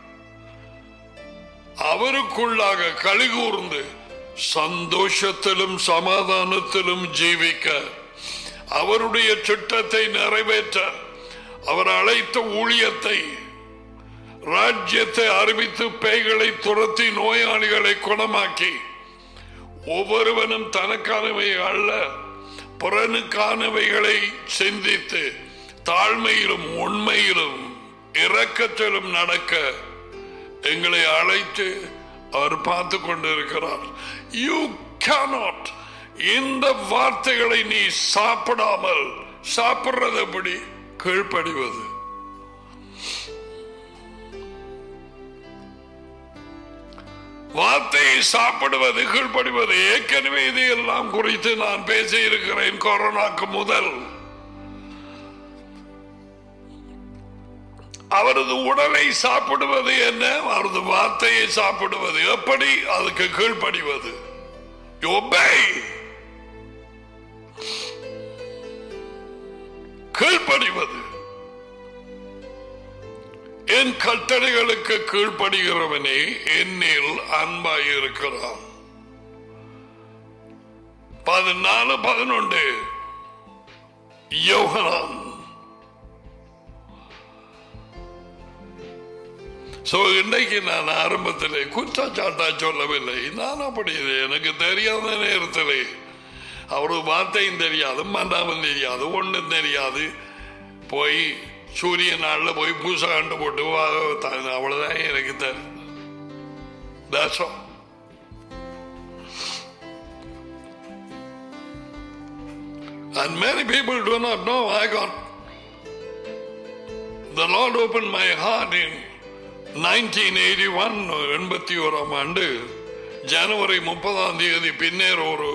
அவருக்குள்ளாக கலிகூர்ந்து சந்தோஷத்திலும் சமாதானத்திலும் ஜீவிக்க அவருடைய திட்டத்தை நிறைவேற்ற அவர் அழைத்த ஊழியத்தை ராஜ்யத்தை அறிவித்து பேய்களை துரத்தி நோயாளிகளை குணமாக்கி ஒவ்வொருவனும் தனக்கானவை அல்ல புறனுக்கானவைகளை சிந்தித்து தாழ்மையிலும் உண்மையிலும் இரக்கத்திலும் நடக்க எங்களை அழைத்து அவர் பார்த்து கொண்டிருக்கிறார் யூ cannot இந்த வார்த்தைகளை நீ சாப்பிடாமல் சாப்பிடுறது எப்படி கீழ்ப்படிவது வார்த்தையை சாப்பிடுவது கீழ்ப்படிவது ஏற்கனவே இதையெல்லாம் குறித்து நான் பேசி இருக்கிறேன் கொரோனாக்கு முதல் அவரது உடலை சாப்பிடுவது என்ன அவரது வார்த்தையை சாப்பிடுவது எப்படி அதுக்கு கீழ்ப்படிவது Obey. கீழ்ப்படிவது என் கட்டளைகளுக்கு கீழ்ப்படுகிறவனே என்னில் அன்பாயிருக்கிறான் பதினாலு பதினொன்று யோகனான் சோ இன்னைக்கு நான் ஆரம்பத்தில் குற்றச்சாட்டா சொல்லவில்லை நான் அப்படி இல்லை. எனக்கு தெரியாத நேரத்தில் அவரு வார்த்தையும் தெரியாது மண்டாவும் தெரியாது ஒன்றும் தெரியாது போய் சூரிய நாளில் போய் பூசை கண்டு போட்டு வா- த- அவ்வளவுதான் எனக்கு தெரியும் That's all. And many people do not know I got the Lord opened my heart in 1981 எண்பத்தி ஓராம் ஆண்டு ஜனவரி முப்பதாம் தேதி பின்னர் ஒரு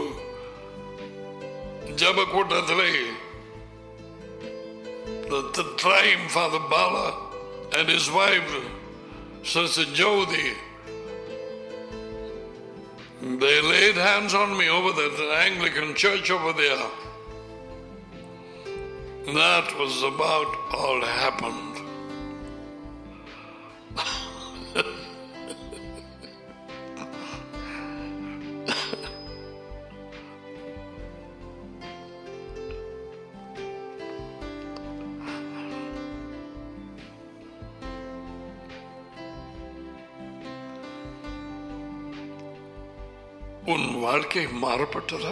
ஜப கூட்டத்தில் the, the triumph Father Bala and his wife Sister Jodi they laid hands on me over the Anglican church over there that was about all happened உன் வாழ்க்கை மாறப்பட்டதா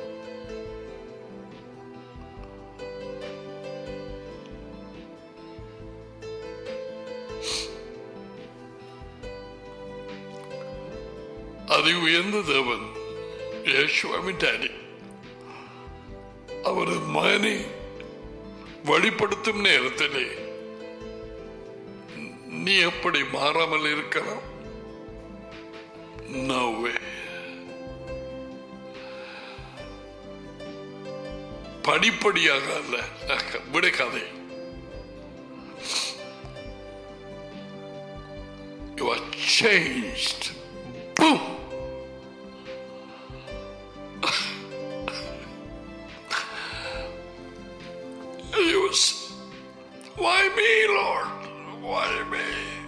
அது உயர்ந்த தேவன் யேசுவாமின் டாடி அவரது மகனை வழிபடுத்தும் நேரத்திலே நீ எப்படி மாறாமல் இருக்கலாம் No way. படிப்படியாக அல்ல விடு கதை You are changed. Boom. You was, why me, Lord? Why me?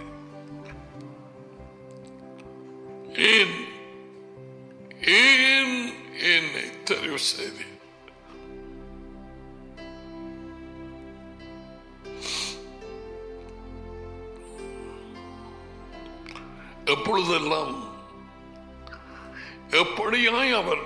In, in, என்னை தெரிவு செய்தி எப்பொழுதெல்லாம் எப்படியாய் அவர்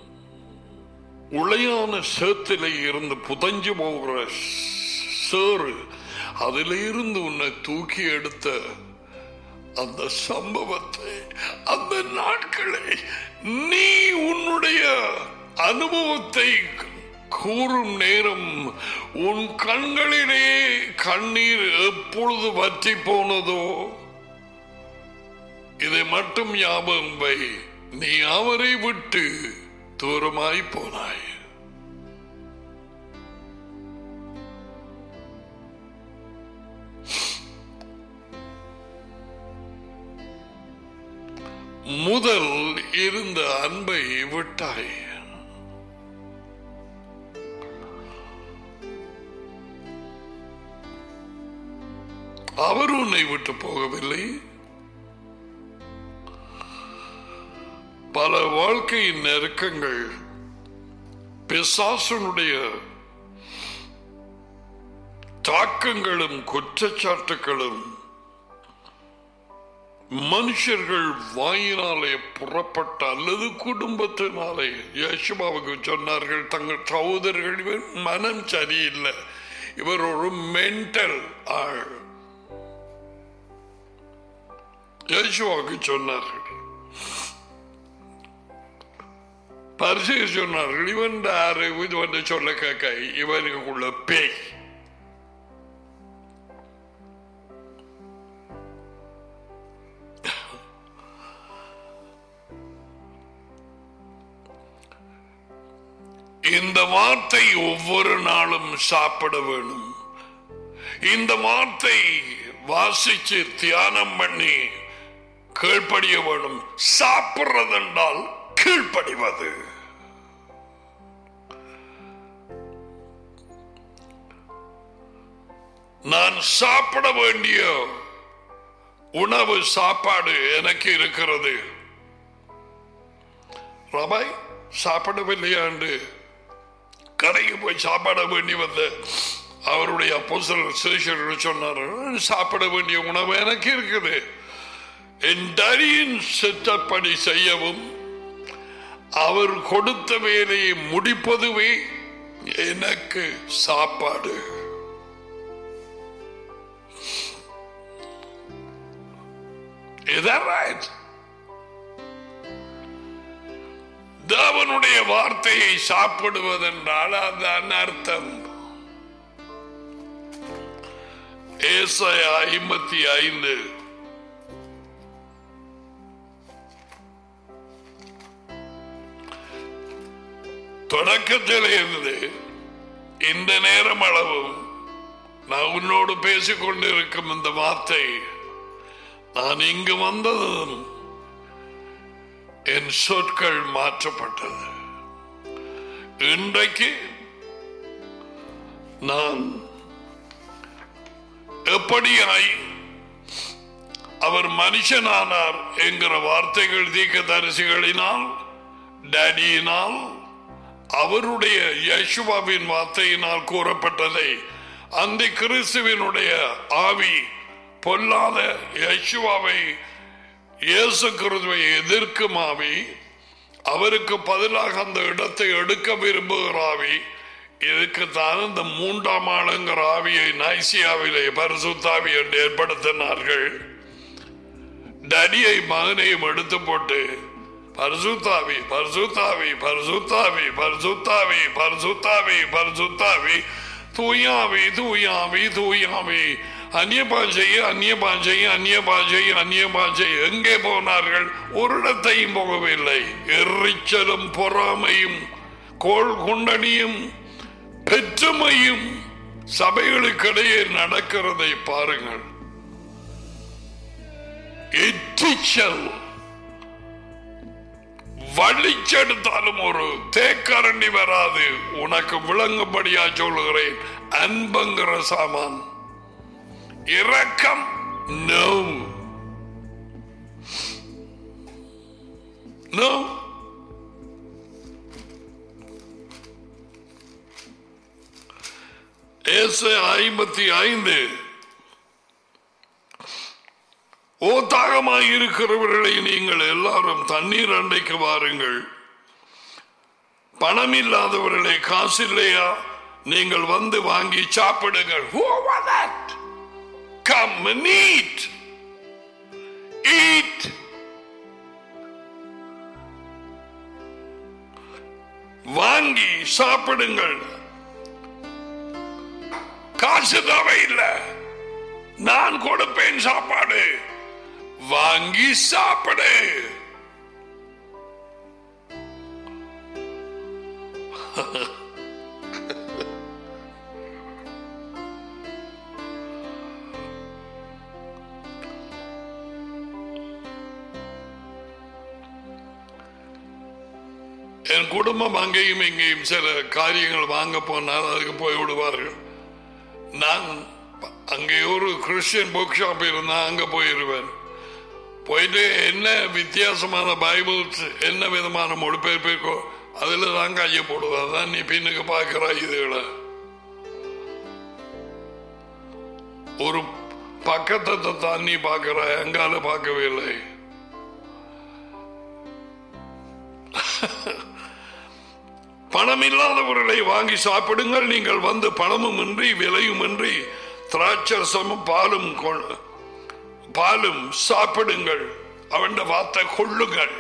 உளையான சேத்திலே இருந்து புதஞ்சு போகிற சேறு அதிலே இருந்து உன்னை தூக்கி எடுத்த அந்த சம்பவத்தை அந்த நாட்களை நீ உன்னுடைய உன்னுடைய அனுபவத்தை கூறும் நேரம் உன் கண்களிலே கண்ணீர் எப்பொழுது வற்றி போனதோ இதை மட்டும் ஞாபகம் வை நீ அவரை விட்டு தூரமாய் போனாய் முதல் இருந்த அன்பை விட்டாய் அவர் உன்னை விட்டு போகவில்லை பல வாழ்க்கையின் நெருக்கங்கள் பிசாசனுடைய தாக்கங்களும் குற்றச்சாட்டுகளும் மனுஷர்கள் வாயினாலே புறப்பட்ட அல்லது குடும்பத்தினாலே யசுபாவுக்கு சொன்னார்கள் தங்கள் சகோதரர்கள் இவர் மனம் சரியில்லை இவர் ஒரு மென்டல் ஆள் யசுவாவுக்கு சொன்னார்கள் பரிசு சொன்னார்கள் இவன் யாரு இது வந்து சொல்ல கேட்க இவனுக்குள்ள பேய் இந்த வார்த்தை ஒவ்வொரு நாளும் சாப்பிட வேணும் இந்த வார்த்தை வாசிச்சு தியானம் பண்ணி கீழ்ப்படிய வேணும் சாப்பிடுறது என்றால் கீழ்ப்படிவது நான் சாப்பிட வேண்டிய உணவு சாப்பாடு எனக்கு இருக்கிறது ரபாய் சாப்பிடவில்லையா என்று கடைக்கு போய் சாப்பிட வேண்டி வந்த அவருடைய அப்போசல் சேஷர்கள் சொன்னார்கள் சாப்பிட வேண்டிய உணவு எனக்கு இருக்குது என் டரியின் சித்தப்படி செய்யவும் அவர் கொடுத்த வேலையை முடிப்பதுவே எனக்கு சாப்பாடு Is that right? தேவனுடைய வார்த்தையை சாப்பிடுவதென்றால் அதான் அர்த்தம் ஏசாயா ஐம்பத்தி ஐந்து தொடக்கத்தில் இருந்து இந்த நேரம் அளவும் நான் உன்னோடு பேசிக் கொண்டிருக்கும் இந்த வார்த்தை நான் இங்கு வந்ததும் என் சொற்கள் மாற்றப்பட்டது இன்றைக்கு நான் எப்படியாய் அவர் மனுஷனானார் என்கிற வார்த்தைகள் தீக்க தரிசிகளினால் டேடியினால் அவருடைய யசுவாவின் வார்த்தையினால் கூறப்பட்டதை அந்த கிறிஸ்துவினுடைய ஆவி பொல்லாத யசுவாவை இயேசு கிறிஸ்துவை எதிர்க்கும் ஆவி அவருக்கு பதிலாக அந்த இடத்தை எடுக்க விரும்புகிற ஆவி இதுக்கு தான் இந்த மூன்றாம் ஆளுங்கிற ஆவியை நைசியாவிலே பரிசுத்தாவி என்று ஏற்படுத்தினார்கள் டடியை மகனையும் எடுத்து போட்டு பரிசுத்தாவி பரிசுத்தாவி பரிசுத்தாவி பரிசுத்தாவி பரிசுத்தாவி பரிசுத்தாவி தூயாவி தூயாவி தூயாவி அந்நிய பாஞ்சை அந்நிய பாஞ்சை அந்நிய பாஞ்சை அந்நிய பாஞ்சை எங்கே போனார்கள் ஒரு இடத்தையும் போகவில்லை எரிச்சலும் பொறாமையும் கோள் குண்டனியும் பெற்றுமையும் சபைகளுக்கிடையே நடக்கிறதை பாருங்கள் எச்சிச்சல் வலிச்செடுத்தாலும் ஒரு தேக்கரண்டி வராது உனக்கு விளங்கும்படியா சொல்லுகிறேன் அன்பங்கிற சாமான் இரக்கம் நோ நோ ஐம்பத்தி ஐந்து ஓத்தாகமாய் இருக்கிறவர்களை நீங்கள் எல்லாரும் தண்ணீர் அண்டைக்கு வாருங்கள் பணம் இல்லாதவர்களே காசு இல்லையா நீங்கள் வந்து வாங்கி சாப்பிடுங்கள் Who want that? Come and eat. Eat. வாங்கி சாப்பிடுங்கள் காசு தேவையில்லை நான் கொடுப்பேன் சாப்பாடு வாங்கி சாப்பிடு என் குடும்பம் அங்கேயும் இங்கேயும் சில காரியங்கள் வாங்க போனால் அதுக்கு போய் விடுவார்கள் நான் அங்கே ஒரு கிறிஸ்டியன் புக் ஷாப் இருந்தா அங்க போயிருவேன் போயிட்டு என்ன வித்தியாசமான பைபிள்ஸ் என்ன விதமான மொழிபெயர்ப்பு இருக்கோ அதுல தான் கையை போடுவா தான் நீ பின்னுக்கு பார்க்கிற இதுகளை ஒரு பக்கத்தை தான் நீ பார்க்கிற எங்கால பார்க்கவே இல்லை பணம் இல்லாதவர்களை வாங்கி சாப்பிடுங்கள் நீங்கள் வந்து பணமும் இன்றி விலையும் இன்றி திராட்சரசமும் பாலும் கொ- பாலும் சாப்பிடுங்கள் அவன் வார்த்தை கொள்ளுங்கள்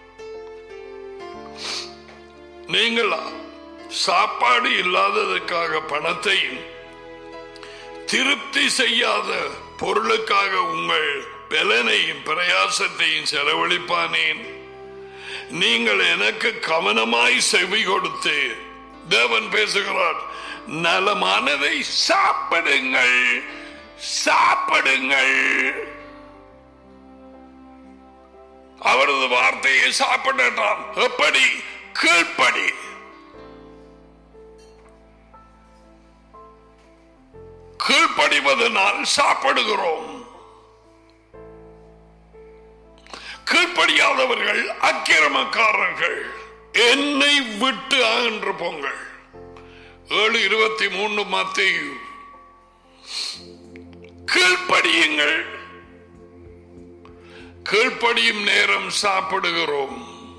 நீங்கள் சாப்பாடு இல்லாததுக்காக பணத்தையும் திருப்தி செய்யாத பொருளுக்காக உங்கள் பலனையும் பிரயாசத்தையும் செலவழிப்பானேன் நீங்கள் எனக்கு கவனமாய் செவி கொடுத்து தேவன் பேசுகிறார் நலமானதை சாப்பிடுங்கள் சாப்பிடுங்கள் அவரது வார்த்தையை சாப்பிடலாம் எப்படி கீழ்ப்படி கீழ்ப்படிவதனால் சாப்பிடுகிறோம் கீழ்ப்படியாதவர்கள் அக்கிரமக்காரர்கள் என்னை விட்டு அகன்று போங்கள் ஏழு இருபத்தி மூணு மத்திய கீழ்ப்படியுங்கள் கீழ்ப்படியும் நேரம் சாப்பிடுகிறோம்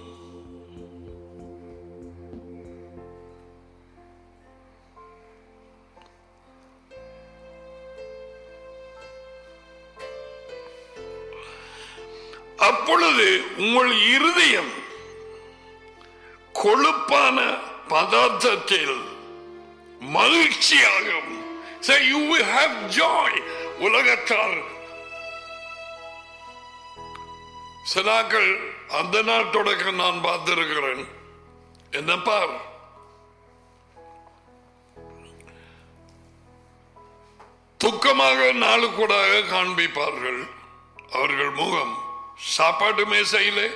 அப்பொழுது உங்கள் இருதயம் கொழுப்பான பதார்த்தத்தில் மகிழ்ச்சியாகும் Say, you will have joy. உலகத்தால் சிலாக்கள் அந்த நாள் தொடக்கம் நான் பார்த்திருக்கிறேன் என்ன பார் துக்கமாக நாளுக்கூடாக காண்பிப்பார்கள் அவர்கள் முகம் சாப்பாட்டு மேசையிலே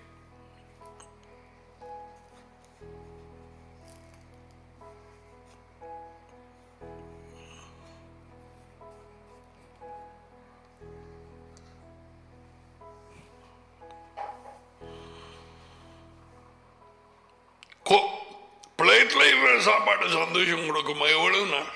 கோ- பிளேட்ல இருக்கிற சாப்பாடு சந்தோஷம் கொடுக்குமா எவ்வளவு நாள்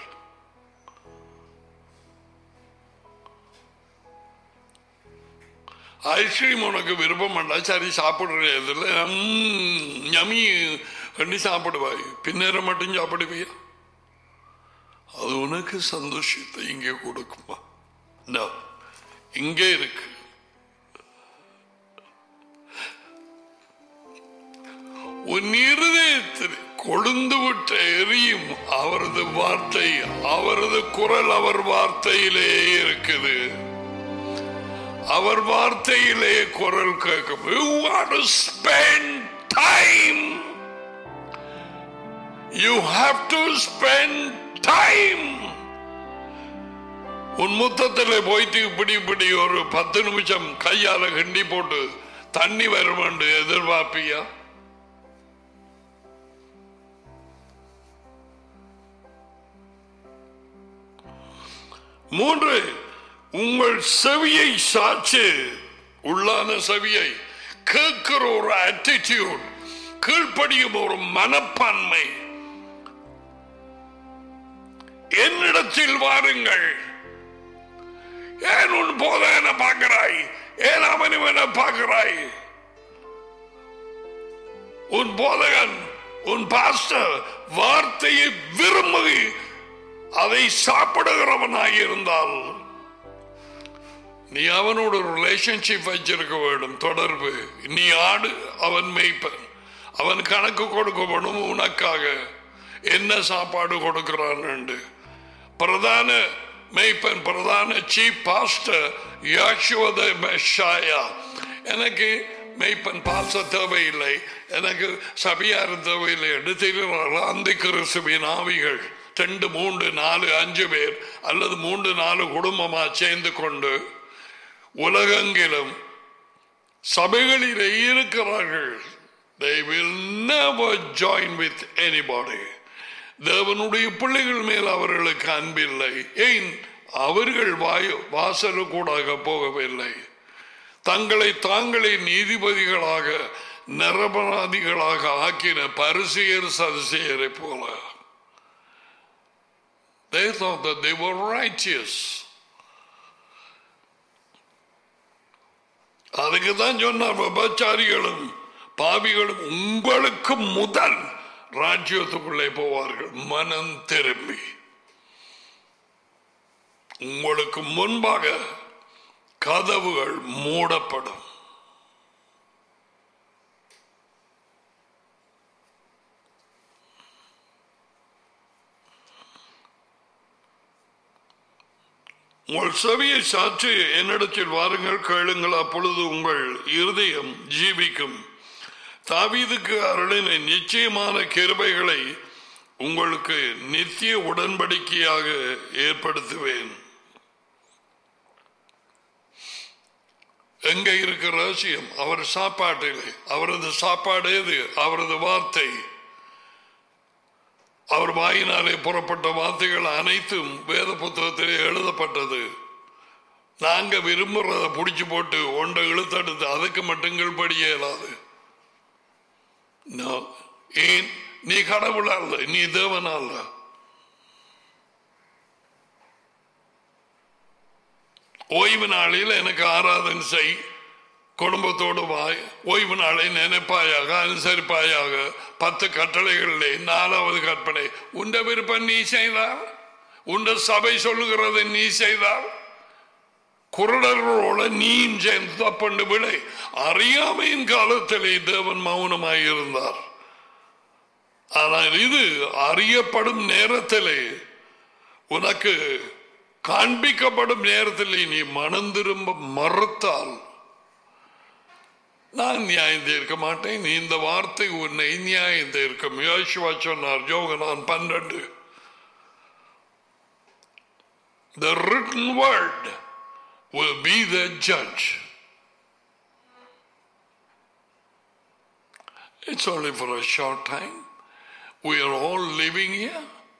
ஐஸ்கிரீம் உனக்கு விருப்பம் பண்ணா சரி சாப்பிடுற இதில் யமி பண்ணி சாப்பிடுவாய் பின்னேற மட்டும் சாப்பிடுவியா அது உனக்கு சந்தோஷத்தை இங்கே கொடுக்குமா No. இங்கே இருக்கு உன் இருதயத்தில் கொழுந்து விட்ட எரியும் அவரது வார்த்தை அவரது குரல் அவர் வார்த்தையிலே இருக்குது அவர் வார்த்தையிலே குரல் கேட்கும் you want to spend time you have to spend time உன் முத்தத்தில் போயிட்டு இப்படி இப்படி ஒரு பத்து நிமிஷம் கையால கிண்டி போட்டு தண்ணி வரும் என்று எதிர்பார்ப்பியா மூன்று உங்கள் செவியை சாட்சி உள்ளான செவியை கேட்கிற ஒரு attitude கீழ்ப்படியும் ஒரு மனப்பான்மை என்னிடத்தில் வாருங்கள் ஏன் உன் போதகனை பார்க்கிறாய் ஏன் அவன் இவனை பார்க்கிறாய் உன் போதகன் உன் பாஸ்டர் வார்த்தையை விரும்பி அதை சாப்பிடுகிறவனாய் இருந்தால் நீ அவனோட ரிலேஷன்ஷிப் வச்சிருக்க வேண்டும் தொடர்பு நீ ஆடு அவன் மேய்ப்பன் அவன் கணக்கு கொடுக்கப்படும் உனக்காக என்ன சாப்பாடு கொடுக்கிறான் பிரதான மெய்ப்பன் பிரதான சீப் பாஸ்டர் யாஷுவத மெஷாயா எனக்கு மெய்ப்பன் பாச தேவையில்லை எனக்கு சபையார் தேவையில்லை என்று தெரிகிறார்கள் அந்த கிறிஸ்துவின் ஆவிகள் ரெண்டு மூன்று நாலு அஞ்சு பேர் அல்லது மூன்று நாலு குடும்பமா சேர்ந்து கொண்டு உலகெங்கிலும் சபைகளிலே இருக்கிறார்கள் they will never join with anybody தேவனுடைய பிள்ளைகள் மேல் அவர்களுக்கு அன்பில்லை ஏன் அவர்கள் வாயு வாசலுக்கூடாக போகவில்லை தங்களை தாங்களே நீதிபதிகளாக நிரபராதிகளாக ஆக்கின பரிசெயர் சதிசெயரை போல They thought that they were righteous. அதுக்கு தான் சொன்னார் விபச்சாரிகளும் பாவிகளும் உங்களுக்கு முதல் ராஜ்யத்துக்குள்ளே போவார்கள் மனம் திரும்பி உங்களுக்கு முன்பாக கதவுகள் மூடப்படும் உங்கள் செவியை சாற்றி என்னிடத்தில் வாருங்கள் கேளுங்கள் அப்பொழுது உங்கள் இருதயம் ஜீவிக்கும் தாவீதுக்கு அருளின நிச்சயமான கிருபைகளை உங்களுக்கு நித்திய உடன்படிக்கையாக ஏற்படுத்துவேன் எங்க இருக்கிற ரகசியம் அவர் சாப்பாட்டிலே அவரது சாப்பாடு எது அவரது வார்த்தை அவர் வாயினாலே புறப்பட்ட வார்த்தைகள் அனைத்தும் வேத புத்தகத்திலே எழுதப்பட்டது நாங்க விரும்புறத புடிச்சு போட்டு ஒன்றை இழுத்தெடுத்து அதுக்கு மட்டுங்கள் படி இயலாது No. ஏன் நீ கடவுள் அல்ல நீ தேவன் அல்ல ஓய்வு நாளில் எனக்கு ஆராதனை செய் குடும்பத்தோடு வாய் ஓய்வு நாளை நினைப்பாயாக அனுசரிப்பாயாக பத்து கட்டளைகளிலே நாலாவது கற்பனை உண்ட விருப்பம் நீ செய்தால் உண்ட சபை சொல்லுகிறது நீ செய்தால் குரடர்களோட நீயும் சேர்ந்து தப்பண்டு விளை அறியாமையின் காலத்திலே தேவன் மௌனமாய் இருந்தார் ஆனால் இது அறியப்படும் நேரத்திலே உனக்கு காண்பிக்கப்படும் நேரத்தில் நீ மனம் திரும்ப மறுத்தால் நான் நியாயம் தீர்க்க மாட்டேன் நீ இந்த வார்த்தை உன்னை நியாயம் தீர்க்கும் யோசுவா சொன்னார் யோகனான் பன்னெண்டு The written word will be the judge. It's only for a short time. We are all living here.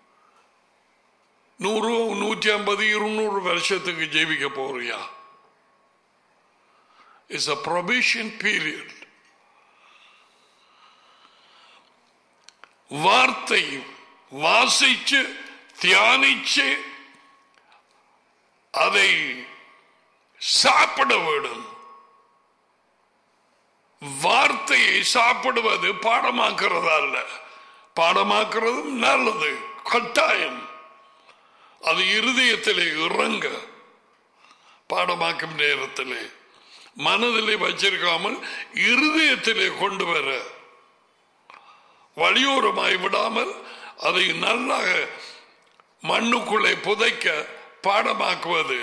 நூறு நூற்றி ஐம்பது இருநூறு வருஷத்துக்கு ஜெயிக்க போறியா இட்ஸ் அ ப்ரொபிஷன் பீரியட் வார்த்தை வாசிச்சு தியானிச்சு அதை சாப்பிட வேண்டும் வார்த்தையை சாப்பிடுவது பாடமாக்குறது அல்ல பாடமாக்குறதும் நல்லது கட்டாயம் அது இருதயத்திலே இறங்க பாடமாக்கும் நேரத்திலே மனதிலே வச்சிருக்காமல் இருதயத்திலே கொண்டு வர வழியோரமாய் விடாமல் அதை நல்லாக மண்ணுக்குள்ளே புதைக்க பாடமாக்குவது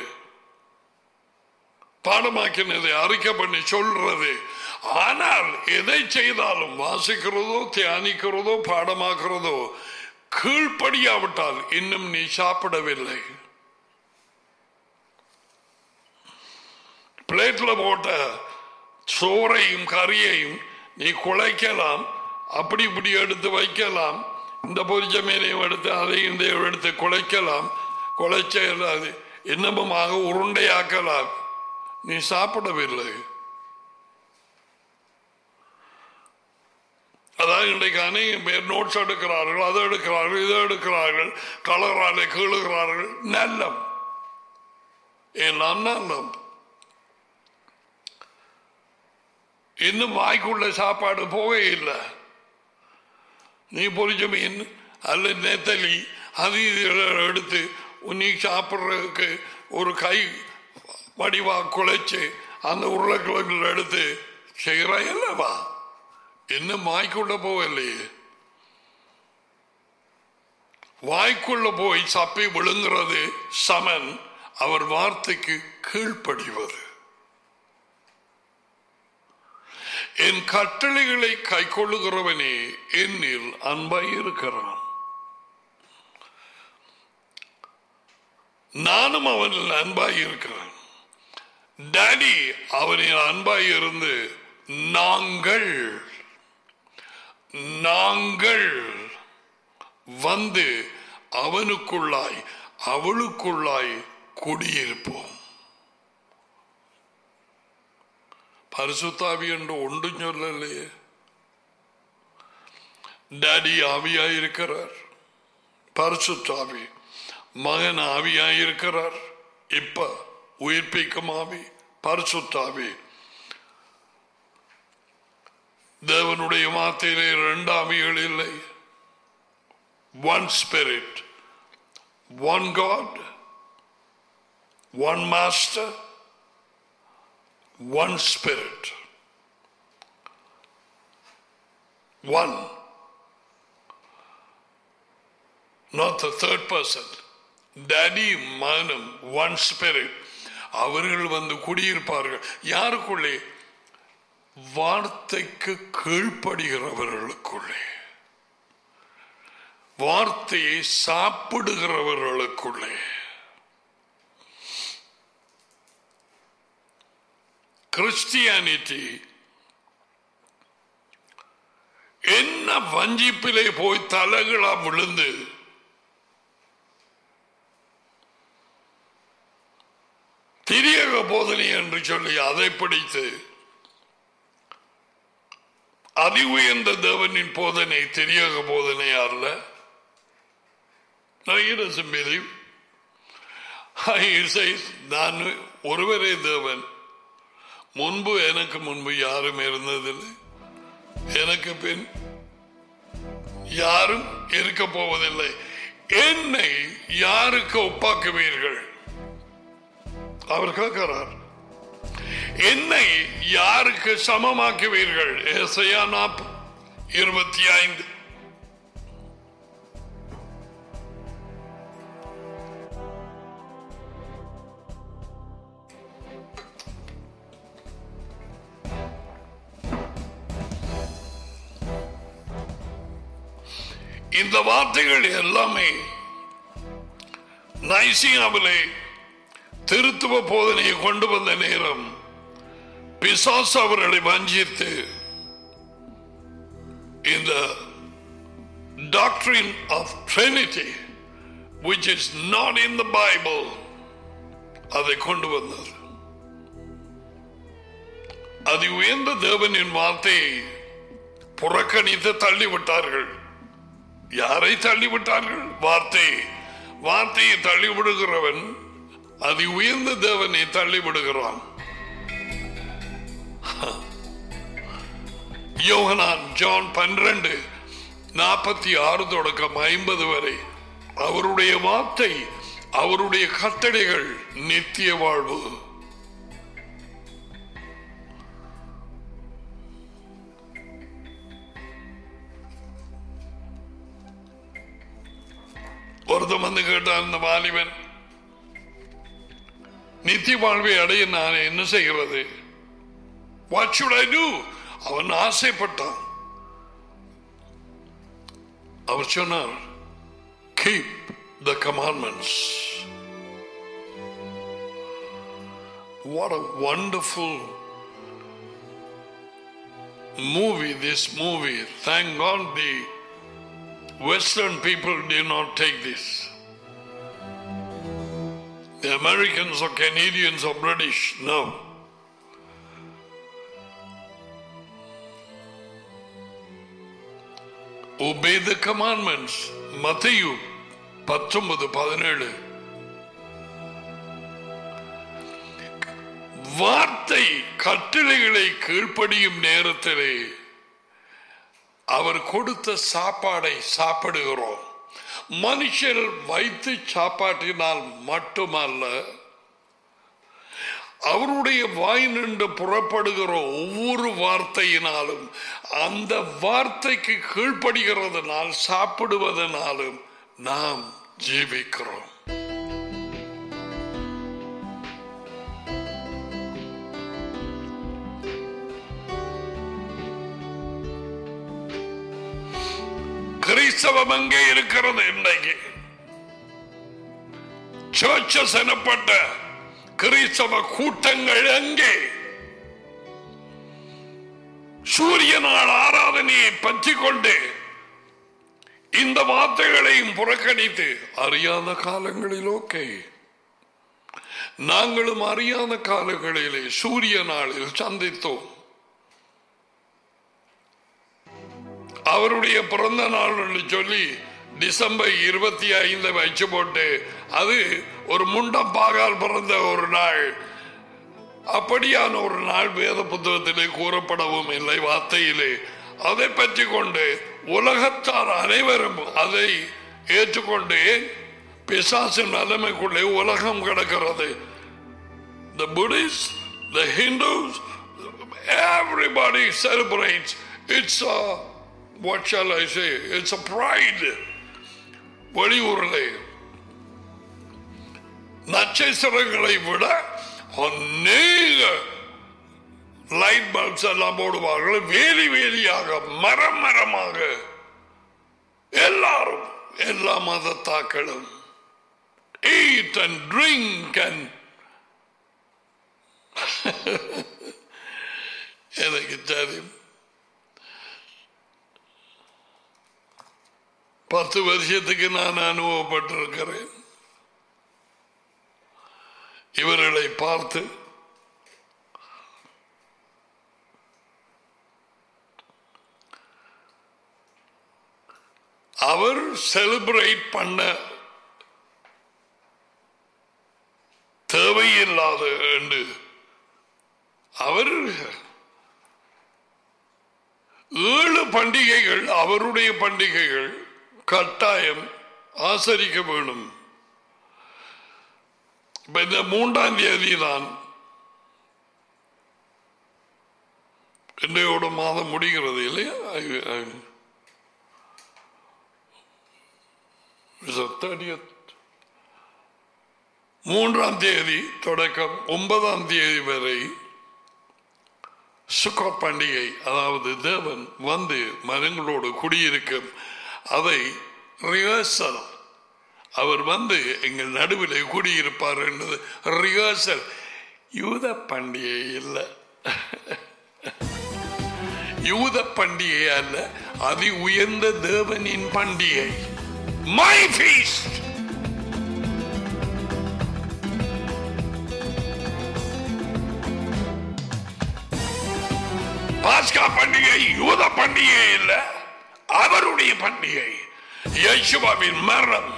பாடமாக்கினதை அறிக்கை பண்ணி சொல்றது ஆனால் எதை செய்தாலும் வாசிக்கிறதோ தியானிக்கிறதோ பாடமாக்குறதோ கீழ்ப்படியாவிட்டால் இன்னும் நீ சாப்பிடவில்லை பிளேட்ல போட்ட சோறையும் கறியையும் நீ குழைக்கலாம் அப்படி இப்படி எடுத்து வைக்கலாம் இந்த பொரிச்ச மீனையும் எடுத்து அதையும் இதையும் எடுத்து குழைக்கலாம் குழைச்ச அது இன்னமுமாக உருண்டையாக்கலாம் நீ சாப்பிடவில்லை அதான் இன்றைக்கு அநேகம் பேர் நோட்ஸ் எடுக்கிறார்கள் அதை எடுக்கிறார்கள் இதை எடுக்கிறார்கள் கலராலே கீழுகிறார்கள் நல்லம் எல்லாம் நல்லம் இன்னும் வாய்க்குள்ள சாப்பாடு போகவே இல்லை நீ பொரிச்ச மீன் அல்ல நெத்தலி அது இது எடுத்து நீ சாப்பிட்றதுக்கு ஒரு கை வடிவா குழைச்சு அந்த உருளைக்கிழங்குல எடுத்து செய்கிறாய் அல்லவா இன்னும் வாய்க்குள்ள போகலையே வாய்க்குள்ள போய் சப்பி விழுங்கிறது சமன் அவர் வார்த்தைக்கு கீழ்ப்படிவது என் கட்டளைகளை கை கொள்ளுகிறவனே என்னில் அன்பாய் இருக்கிறான் நானும் அவனில் அன்பாய் இருக்கிறேன் டாடி அவனில் அன்பாய் இருந்து நாங்கள் நாங்கள் வந்து அவனுக்குள்ளாய் அவளுக்குள்ளாய் குடியிருப்போம் பரிசுத்தாவி என்று ஒன்றும் சொல்லலையே டாடி ஆவியாயிருக்கிறார் பரிசுத்தாவி மகன் ஆவியாயிருக்கிறார் இப்ப உயிர்ப்பிக்கும் ஆவி பரிசுத்தாவி தேவனுடைய வார்த்தையிலே இரண்டு ஆவிகள் இல்லை one spirit one God one master one spirit. One. Not the third person. Daddy, மகனும் one spirit. அவர்கள் வந்து குடியிருப்பார்கள் யாருக்குள்ளே வார்த்தைக்கு கீழ்ப்படுகிறவர்களுக்குள்ளே வார்த்தையை சாப்பிடுகிறவர்களுக்குள்ளே கிறிஸ்டியானிட்டி என்ன வஞ்சிப்பிலே போய் தலைகளா விழுந்து திரியக போதனை என்று சொல்லி அதை பிடித்து அதி உயர்ந்த தேவனின் போதனை திரியக போதனை அல்ல நான் ஒருவரே தேவன் முன்பு எனக்கு முன்பு யாரும் இருந்ததில்லை எனக்கு பின் யாரும் இருக்க போவதில்லை என்னை யாருக்கு ஒப்பாக்குவீர்கள் அவர் கேட்கிறார் என்னை யாருக்கு சமமாக்குவீர்கள் ஏசையா நாப் இருபத்தி ஐந்து இந்த வார்த்தைகள் எல்லாமே நைசியாவிலே திருத்துவ போதனையை கொண்டு வந்த நேரம் பிசாஸ் அவர்களை வஞ்சித்து இந்த டாக்டரின் of Trinity which is not in the Bible அதை கொண்டு வந்தது அது உயர்ந்த தேவனின் வார்த்தையை புறக்கணித்து தள்ளிவிட்டார்கள் யாரை தள்ளிவிட்டார்கள் வார்த்தை வார்த்தையை தள்ளிவிடுகிறவன் அது உயர்ந்த தேவனை தள்ளிவிடுகிறான் யோகனான் ஜான் பன்னிரண்டு நாற்பத்தி ஆறு தொடக்கம் ஐம்பது வரை அவருடைய வார்த்தை அவருடைய கட்டளைகள் நித்திய வாழ்வு ஒருத்தன் வந்து கேட்டான் இந்த வாலிபன் நித்திய வாழ்வை அடைய நான் என்ன செய்கிறது வாட் should I do அவன் ஆசைப்பட்டான் அவர் சொன்னார் keep the commandments what a wonderful movie this movie thank god the western people did not take this the americans or canadians or british no obey the commandments மத்தையு பத்தொன்பது பதினேழு வார்த்தை கட்டளைகளை கீழ்ப்படியும் நேரத்திலே அவர் கொடுத்த சாப்பாடை சாப்பிடுகிறோம் மனுஷர் வைத்து சாப்பாட்டினால் மட்டுமல்ல அவருடைய வாய் நின்று புறப்படுகிற ஒவ்வொரு வார்த்தையினாலும் அந்த வார்த்தைக்கு கீழ்ப்படுகிறதுனால் சாப்பிடுவதனாலும் நாம் ஜீவிக்கிறோம் கிறிஸ்தவம் எங்கே இருக்கிறது இன்றைக்கு சர்ச்சஸ் எனப்பட்ட கிறிஸ்தவ கூட்டங்கள் எங்கே சூரிய நாள் ஆராதனையை பற்றி கொண்டு இந்த வார்த்தைகளையும் புறக்கணித்து அறியாத காலங்களில் ஓகே நாங்களும் அறியாத காலங்களிலே சூரிய நாளில் சந்தித்தோம் அவருடைய பிறந்த நாள் என்று சொல்லி டிசம்பர் இருபத்தி ஐந்து வச்சு போட்டு அது ஒரு முண்டம் பாகால் பிறந்த ஒரு நாள் அப்படியான ஒரு நாள் வேத புத்தகத்திலே கூறப்படவும் இல்லை வார்த்தையிலே அதை பற்றி கொண்டு உலகத்தார் அனைவரும் அதை ஏற்றுக்கொண்டு பிசாசின் நிலைமைக்குள்ளே உலகம் கிடக்கிறது The Buddhists, the Hindus, everybody celebrates. It's a, what shall I say? It's a pride. வெளியூரிலே நட்சத்திரங்களை விட அநேக லைட் பல்ப்ஸ் எல்லாம் போடுவார்கள் வேலி வேலியாக மரம் மரமாக எல்லாரும் எல்லா மதத்தாக்களும் eat and drink and எனக்கு தெரியும் பத்து வருஷத்துக்கு நான் அனுபவப்பட்டிருக்கிறேன் இவர்களை பார்த்து அவர் செலிப்ரேட் பண்ண தேவையில்லாத என்று அவர் ஏழு பண்டிகைகள் அவருடைய பண்டிகைகள் கட்டாயம் ஆசரிக்க வேணும் இப்ப இந்த மூன்றாம் தேதி தான் இன்றையோட மாதம் முடிகிறது இல்லையா I- I- It's the 30th. மூன்றாம் தேதி தொடக்கம் ஒன்பதாம் தேதி வரை சுக்க பண்டிகை அதாவது தேவன் வந்து மரங்களோடு குடியிருக்கும் அதை ரிஹர்சல் அவர் வந்து எங்கள் நடுவில் குடியிருப்பார் என்பது ரிஹர்சல் யூத பண்டிகை இல்லை யூத பண்டிகை அல்ல அதி உயர்ந்த தேவனின் பண்டிகை மை ஃபீஸ்ட் பாஸ்கா பண்டிகை யூத பண்டிகை இல்ல அவருடைய பண்டிகை யேசுவாவின் மரணம்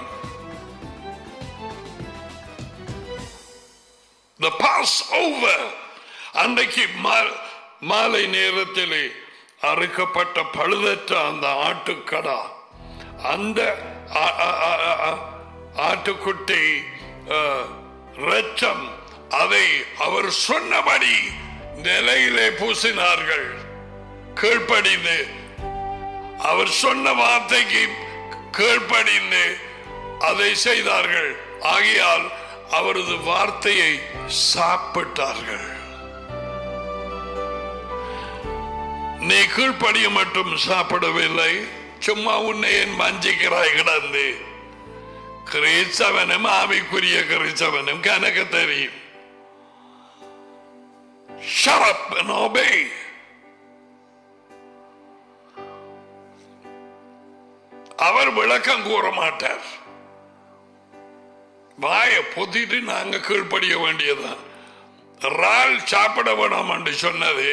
the Passover அன்றைக்கு மா- மாலை நேரத்திலே அறுக்கப்பட்ட பழுதற்ற அந்த ஆட்டுக்கடா அந்த ஆ- ஆ- ஆ- ஆ- ஆ- ஆட்டுக்குட்டி ஆ, இரத்தம் அதை அவர் சொன்னபடி நிலையிலே பூசினார்கள் கீழ்ப்படிந்து அவர் சொன்ன வார்த்தைக்கு கீழ்ப்படிந்து அதை செய்தார்கள் ஆகையால் அவரது வார்த்தையை சாப்பிட்டார்கள் நீ கீழ்ப்படிய மட்டும் சாப்பிடவில்லை சும்மா உன்னை என் வஞ்சிக்கிறாய் கிடந்து கிறிஸ்தவனும் ஆவிக்குரிய கிறிஸ்தவனும் கணக்கு தெரியும் Shut up and obey. அவர் விளக்கம் கூற மாட்டார் வாயை பொத்திட்டு நாங்க கீழ்ப்படிய வேண்டியதுதான் இறால் சாப்பிட வேணாம் என்று சொன்னது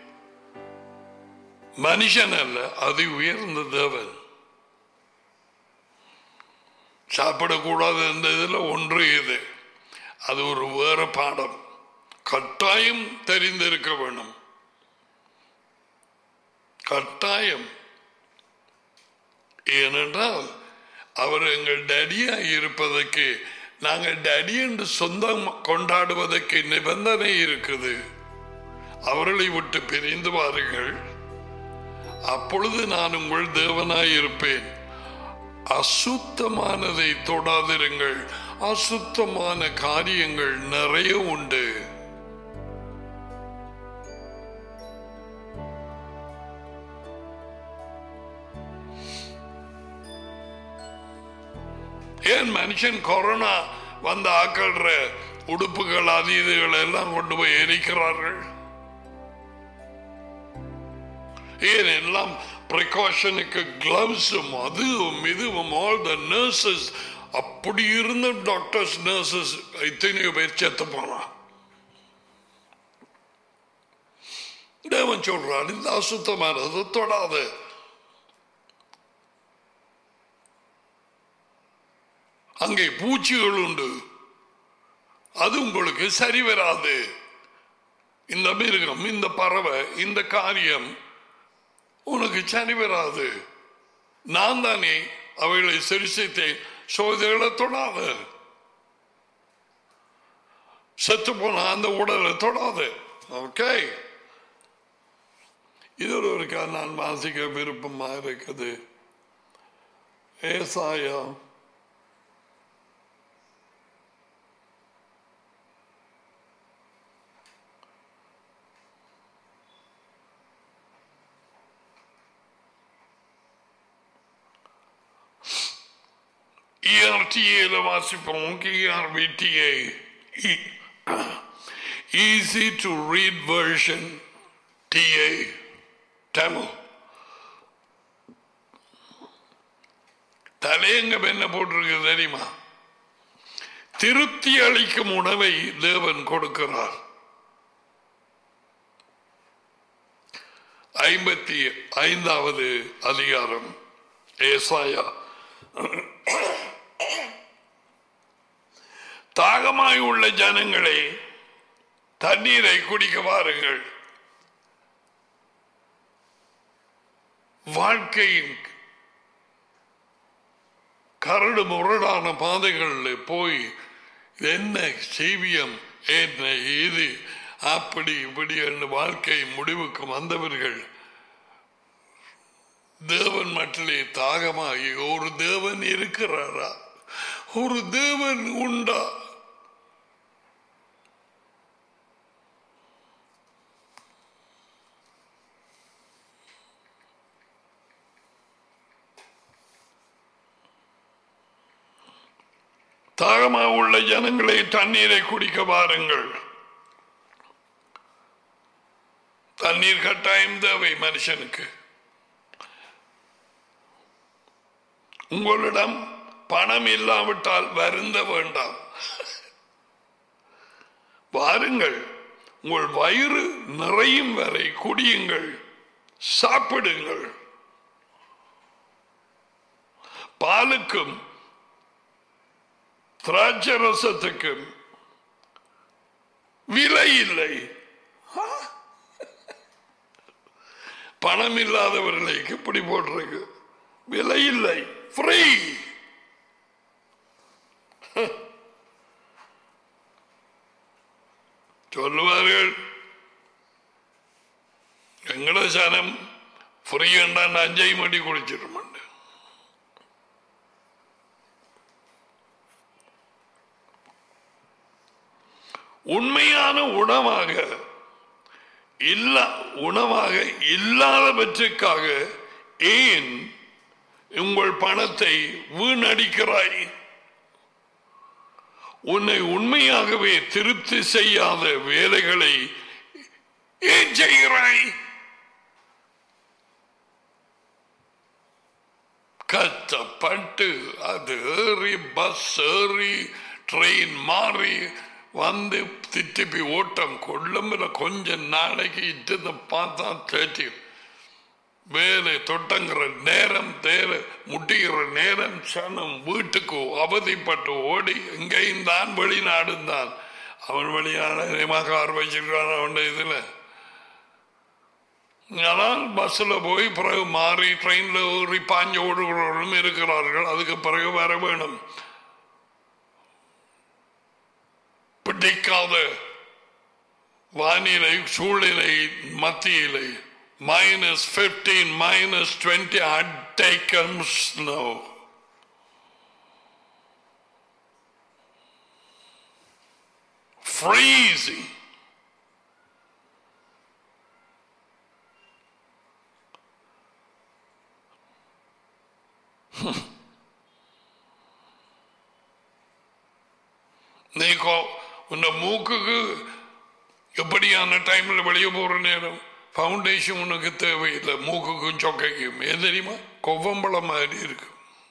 மனுஷன் அல்ல அது உயர்ந்த தேவன் சாப்பிடக்கூடாது இந்த இதுல ஒன்று இது அது ஒரு வேற பாடம் கட்டாயம் தெரிந்திருக்க வேணும் கட்டாயம் ஏனென்றால் அவர் எங்கள் டடியா இருப்பதற்கு நாங்கள் டடி என்று சொந்தம் கொண்டாடுவதற்கு நிபந்தனை இருக்குது அவர்களை விட்டு பிரிந்து வாருங்கள் அப்பொழுது நான் உங்கள் தேவனாய் இருப்பேன் அசுத்தமானதை தொடாதிருங்கள் அசுத்தமான காரியங்கள் நிறைய உண்டு ஏன் மனுஷன் கொரோனா வந்து ஆக்கள்ற உடுப்புகள் அது இதுகள் எல்லாம் கொண்டு போய் எரிக்கிறார்கள் ஏன் எல்லாம் ப்ரிகாஷனுக்கு கிளவ்ஸும் அதுவும் இதுவும் ஆல் த நர்சஸ் அப்படி இருந்த டாக்டர்ஸ் நர்சஸ் எத்தனையோ பேர் செத்து போனான் தேவன் சொல்றான் இந்த அசுத்தமானது தொடாது அங்கே பூச்சிகள் உண்டு அது உங்களுக்கு சரி வராது இந்த மிருகம் இந்த பறவை இந்த காரியம் உனக்கு சரி வராது நான் தானே அவைகளை சரிசித்தேன் சோதனைகளை தொடாத செத்து போன அந்த உடலை தொடாது ஓகே இது ஒரு நான் வாசிக்க விருப்பமா இருக்குது ஏசாயா ERTA வாசிப்போம் ERVTA easy to read version TA Tamil தலையங்கம் என்ன போட்டிருக்கு தெரியுமா திருப்தி அளிக்கும் உணவை தேவன் கொடுக்கிறார் ஐம்பத்தி ஐந்தாவது அதிகாரம் ஏசாயா தாகமாய் உள்ள ஜனங்களே தண்ணீரை குடிக்க வாருங்கள் வாழ்க்கையின் கரடு முரடான பாதைகளில் போய் என்ன செய்வியம் என்ன இது அப்படி இப்படி என்று வாழ்க்கை முடிவுக்கு வந்தவர்கள் தேவன் மட்டிலே தாகமாகி ஒரு தேவன் இருக்கிறாரா ஒரு தேவன் உண்டா தாகமாக உள்ள ஜனங்களை தண்ணீரை குடிக்க வாருங்கள் தண்ணீர் கட்டாயம் தேவை மனுஷனுக்கு உங்களிடம் பணம் இல்லாவிட்டால் வருந்த வேண்டாம் வாருங்கள் உங்கள் வயிறு நிறையும் வரை குடியுங்கள் சாப்பிடுங்கள் பாலுக்கும் திராட்சை ரசத்துக்கும் விலை இல்லை பணம் இல்லாதவர்களுக்கு இப்படி போட்டிருக்கு விலை இல்லை ஃப்ரீ சொல்லுவார்கள் எங்கட சனம் ஃப்ரீ என்றான் அஞ்சை மணி குடிச்சிருமாண்டு உண்மையான உணவாக இல்ல உணவாக இல்லாதவற்றுக்காக ஏன் உங்கள் பணத்தை வீணடிக்கிறாய் உன்னை உண்மையாகவே திருப்தி செய்யாத வேலைகளை ஏன் செய்கிறாய் கஷ்டப்பட்டு அது ஏறி பஸ் ஏறி ட்ரெயின் மாறி வந்து திருப்பி ஓட்டம் கொள்ளும்பில் கொஞ்ச நாளைக்கு இட்டு பார்த்தா தெரியும் வேலை தொட்டங்கிற நேரம் தேர முட்டிக்கிற நேரம் சனம் வீட்டுக்கு அவதிப்பட்டு ஓடி எங்கேயும் தான் வெளிநாடும் தான் அவன் வெளியான கார் வச்சிருக்கான் அவன் இதுல ஆனால் பஸ்ஸில் போய் பிறகு மாறி ட்ரெயினில் ஏறி பாஞ்சு ஓடுகிறவர்களும் இருக்கிறார்கள் அதுக்கு பிறகு வர வேணும் பிடிக்காத வானிலை சூழ்நிலை மத்தியிலே மைனஸ் பிப்டீன் மைனஸ் டுவெண்ட்டி அட்டைக்கம் ஸ்னோ freezing. நீ கோ- உன்னை மூக்குக்கு எப்படியான டைம்ல வெளியே போற நேரம் ஃபவுண்டேஷன் உனக்கு தேவையில்லை மூக்குக்கும் சொக்கைக்கும் ஏன் தெரியுமா கொவ்வம்பழம் மாதிரி இருக்கு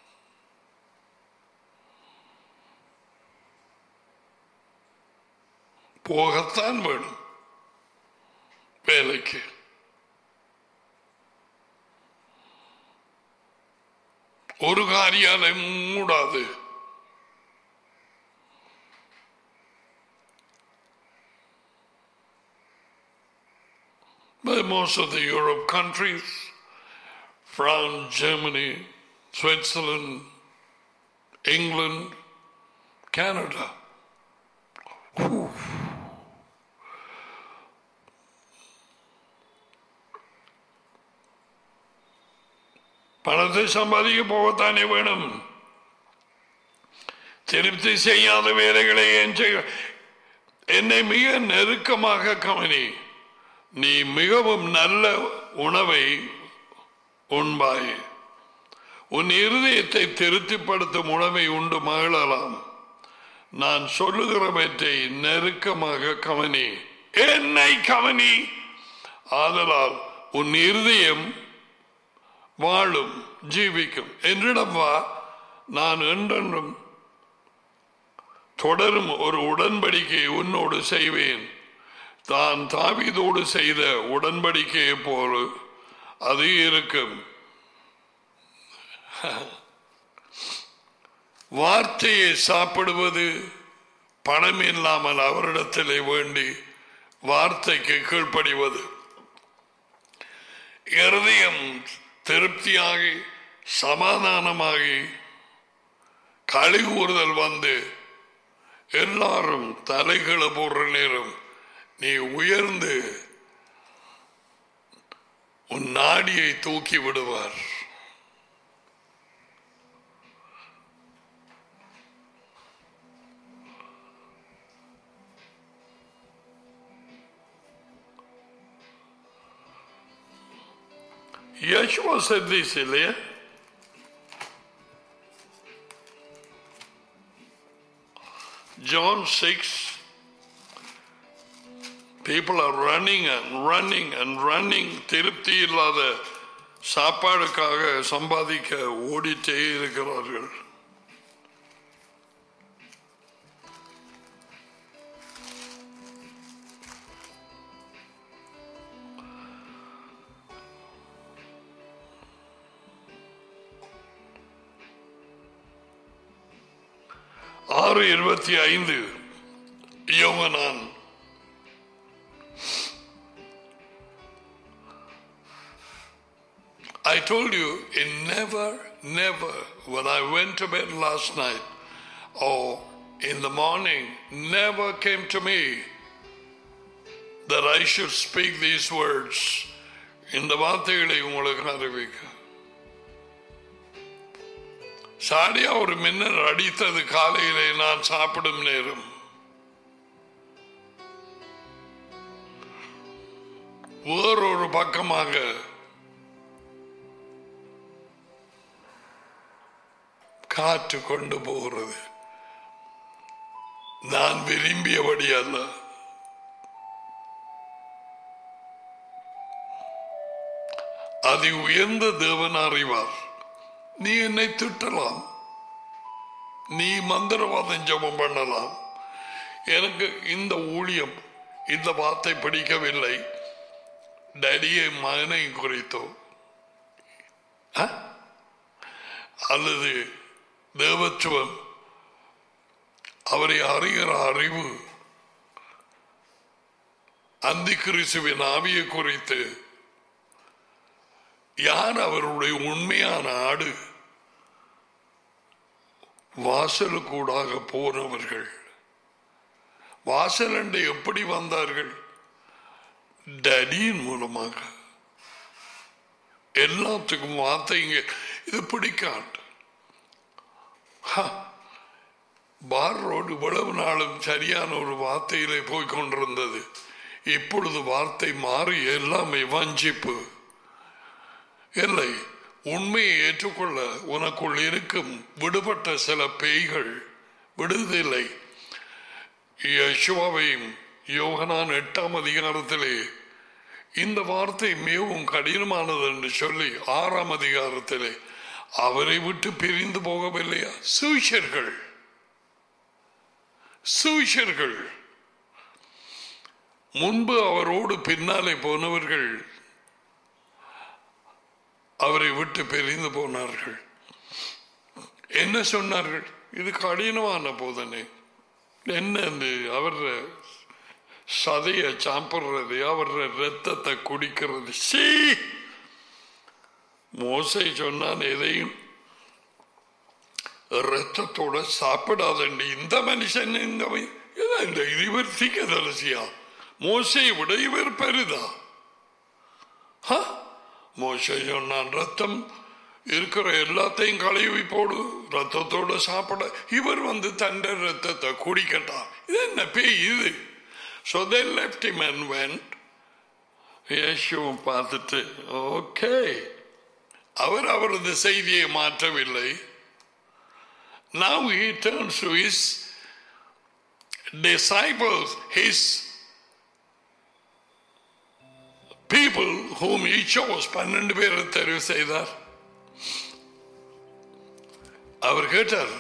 போகத்தான் வேணும் வேலைக்கு ஒரு காரியாலயம் மூடாது But most of the Europe countries, France, Germany, Switzerland, England, Canada, பணத்தை சம்பாதிக்க போகத்தானே வேணும் திருப்தி செய்யாத வேலைகளை ஏன் செய்ய என்னை மிக நெருக்கமாக கவனி நீ மிகவும் நல்ல உணவை உண்பாய் உன் இருதயத்தை திருப்திப்படுத்தும் உணவை உண்டு மகிழலாம் நான் சொல்லுகிறவற்றை நெருக்கமாக கவனி என்னை கவனி ஆதலால் உன் இருதயம் வாழும் ஜீவிக்கும் என்னிடம் வா நான் என்றென்றும் தொடரும் ஒரு உடன்படிக்கையை உன்னோடு செய்வேன் தான் தாவீதோடு செய்த உடன்படிக்கையை போல அது இருக்கும் வார்த்தையை சாப்பிடுவது பணம் இல்லாமல் அவரிடத்திலே வேண்டி வார்த்தைக்கு கீழ்ப்படிவது இருதயம் திருப்தியாகி சமாதானமாகி களி கூறுதல் வந்து எல்லாரும் தலைகளை போடுற நேரம் நீ உயர்ந்து உன் நாடியை தூக்கி விடுவார் Yeshua said this, இல்லையா John 6 people are running and running and running திருப்தி இல்லாத சாப்பாடுக்காக சம்பாதிக்க ஓடிட்டே இருக்கிறார்கள் ஆறு இருபத்தி ஐந்து யோகனான் I told you, it never, never, when I went to bed last night or in the morning, never came to me that I should speak these words. இந்த வார்த்தைகளை உங்களுக்கு அறிவிக்க சாடியா ஒரு மின்னல் அடித்தது காலையிலே நான் சாப்பிடும் நேரம் வேறொரு பக்கமாக காற்று கொண்டு போகிறது நான் விரும்பியபடி அல்ல அதி உயர்ந்த தேவன் அறிவார் நீ என்னை திட்டலாம் நீ மந்திரவாதம் ஜபம் பண்ணலாம் எனக்கு இந்த ஊழியம் இந்த வார்த்தை பிடிக்கவில்லை டடியை மகனை குறித்தோ ஆ? அல்லது தேவத்துவம் அவரை அறிகிற அறிவு அந்தி கிறிஸ்துவின் ஆவியை குறித்து யார் அவருடைய உண்மையான ஆடு வாசலுக்கூடாக போனவர்கள் வாசலண்டை எப்படி வந்தார்கள் டடியின் மூலமாக எல்லாத்துக்கும் வார்த்தைங்க இது பிடிக்காட்டு பார் ரோடு இவ்வளவு நாளும் சரியான ஒரு வார்த்தையிலே போய் கொண்டிருந்தது இப்பொழுது வார்த்தை மாறி எல்லாமே வஞ்சிப்பு இல்லை உண்மையை ஏற்றுக்கொள்ள உனக்குள் இருக்கும் விடுபட்ட சில பேய்கள் விடுவதில்லை யசுவாவையும் யோகனான் எட்டாம் அதிகாரத்திலே இந்த வார்த்தை மிகவும் கடினமானது என்று சொல்லி ஆறாம் அதிகாரத்திலே அவரை விட்டு பிரிந்து போகவில்லையா சூஷர்கள் சூஷர்கள் முன்பு அவரோடு பின்னாலே போனவர்கள் அவரை விட்டு பிரிந்து போனார்கள் என்ன சொன்னார்கள் இது கடினமான போதனை என்ன அவர் சதைய சாப்பிடுறது அவர் ரத்தத்தை குடிக்கிறது சீ மோசை சொன்னான் எதையும் ரத்தத்தோட சாப்பிடாதண்டி இந்த மனுஷன் இந்த இந்த இவர் தீக்கதரசியா மோசை விட இவர் பெரிதா மோசை சொன்னான் ரத்தம் இருக்கிற எல்லாத்தையும் கழுவி போடு ரத்தத்தோட சாப்பிட இவர் வந்து தண்ட ரத்தத்தை குடிக்கட்டா இது என்ன பேய் இது So they left him and went. இயேசுவை பார்த்துட்டு ஓகே அவர் அவரது செய்தியை மாற்றவில்லை Now he turns to his disciples, his people whom he chose. பன்னெண்டு பேரை தெரிவு செய்தார் அவர் கேட்டார்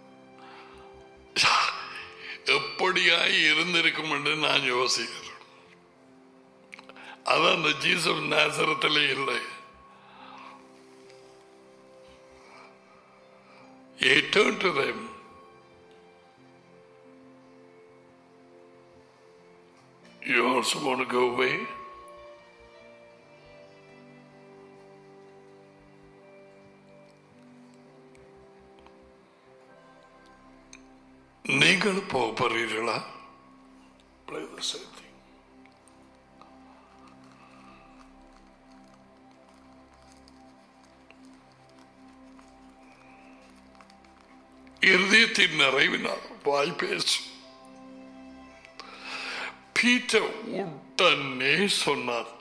எப்படியாய் இருந்திருக்கும் என்று நான் யோசிக்கிறேன் அது அந்த ஜீசஸ் நேசரத்திலே இல்லை He turned to them. You also want to go away? நீங்கள் போக போறீர்களா Play the same thing. இருதயத்தின் நிறைவினால் வாய் பேசும் பீட்டர் உடனே சொன்னார்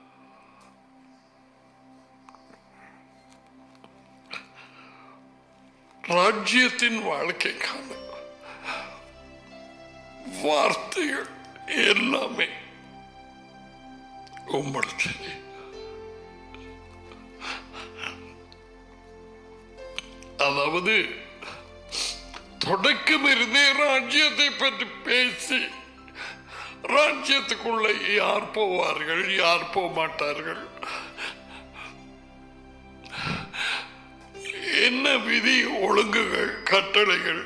ராஜ்யத்தின் வாழ்க்கைக்கான வார்த்தைகள் எல்லாமே உங்களது அதாவது தொடக்கம் இருந்தே ராஜ்யத்தை பற்றி பேசி ராஜ்யத்துக்குள்ள யார் போவார்கள் யார் போக மாட்டார்கள் என்ன விதி ஒழுங்குகள் கட்டளைகள்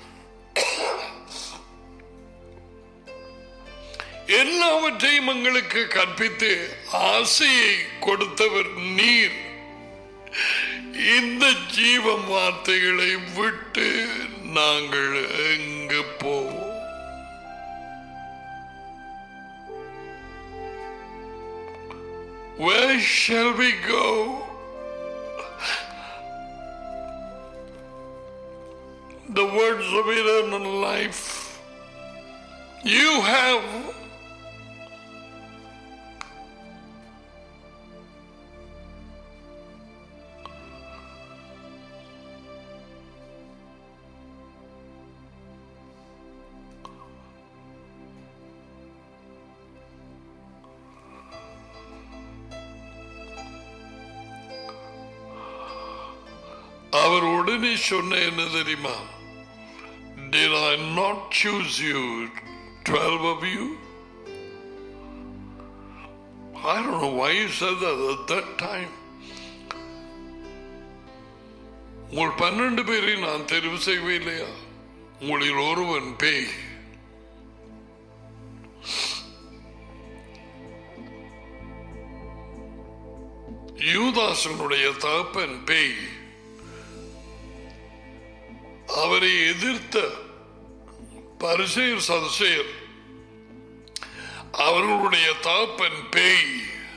எல்லாவற்றையும் எங்களுக்கு கற்பித்து ஆசையை கொடுத்தவர் நீர் இந்த ஜீவ வார்த்தைகளை விட்டு நாங்கள் எங்கு போவோம் Where shall we go? The words of eternal life. You have அவர் உடனே சொன்ன என்ன தெரியுமா Did I not choose you, 12 of you? I don't know why you said that at that time. உங்கள் பன்னெண்டு பேரை நான் தெரிவு செய்வே இல்லையா உங்களில் ஒருவன் பேய் யூதாசனுடைய தகப்பன் பேய் அவரை எதிர்த்த பரிசெயர் சதுசெயர் அவர்களுடைய தாப்பன் பேய்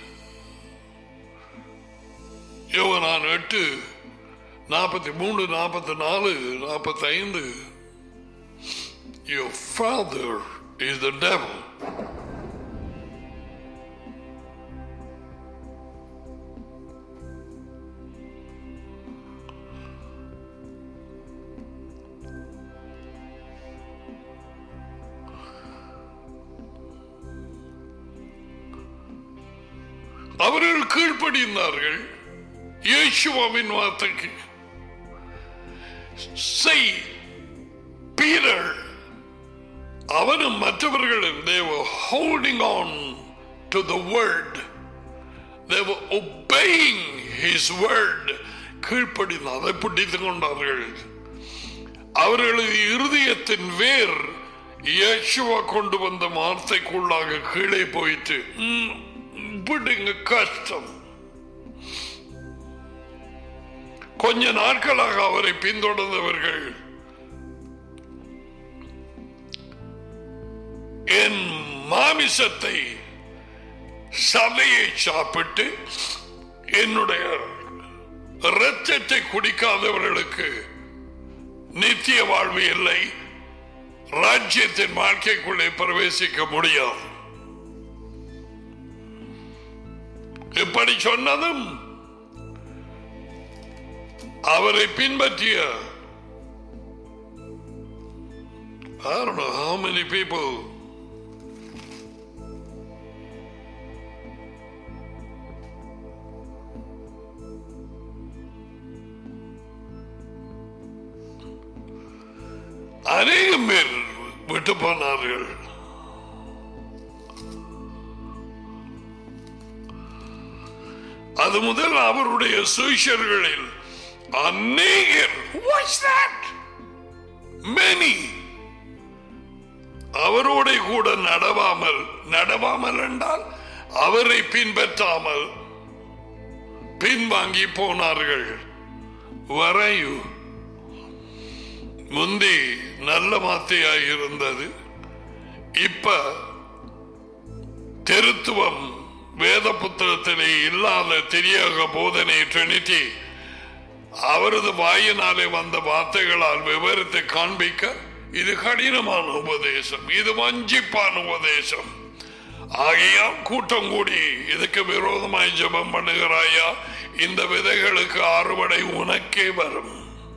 யோவனான் எட்டு நாற்பத்தி மூணு நாற்பத்தி நாலு நாற்பத்தி ஐந்து Your father is the devil. அவர்கள் கீழ்ப்படிந்தார்கள் இயேசுவாவின் வார்த்தைக்கு செய் பீரர் அவனும் மற்றவர்களும் they were holding on to the word they were obeying his word கீழ்ப்படிந்து அதை பிடித்துக் கொண்டார்கள் அவர்களது இருதயத்தின் வேர் இயேசுவா கொண்டு வந்த வார்த்தைக்குள்ளாக கீழே போயிட்டு ம், விடுங்க கஷ்டம் கொஞ்ச நாட்களாக அவரை பின்தொடர்ந்தவர்கள் என் மாமிசத்தை சதையை சாப்பிட்டு என்னுடைய இரத்தத்தை குடிக்காதவர்களுக்கு நித்திய வாழ்வு இல்லை ராஜ்யத்தின் வாழ்க்கைக்குள்ளே பிரவேசிக்க முடியாது இப்படி சொன்னதும் அவரை பின்பற்றிய I don't know how many people அநேகம் பேர் விட்டு போனார்கள் அது முதல் அவருடைய சுவிஷர்களில் அநேகர் What's that? Many அவரோட கூட நடவாமல் நடவாமல் என்றால் அவரை பின்பற்றாமல் பின்வாங்கி போனார்கள் வரையு முந்தி நல்ல வார்த்தையாய் இருந்தது இப்ப திருத்துவம் வேத புத்தகத்திலே இல்லாத தெரியாத போதனை ட்ரினிட்டி அவரது வாயினாலே வந்த வார்த்தைகளால் விவரித்து காண்பிக்க இது கடினமான உபதேசம் இது வஞ்சிப்பான உபதேசம் ஆகையால் கூட்டம் கூடி இதுக்கு விரோதமாய் ஜெபம் பண்ணுகிறாயா இந்த விதைகளுக்கு அறுவடை உனக்கே வரும்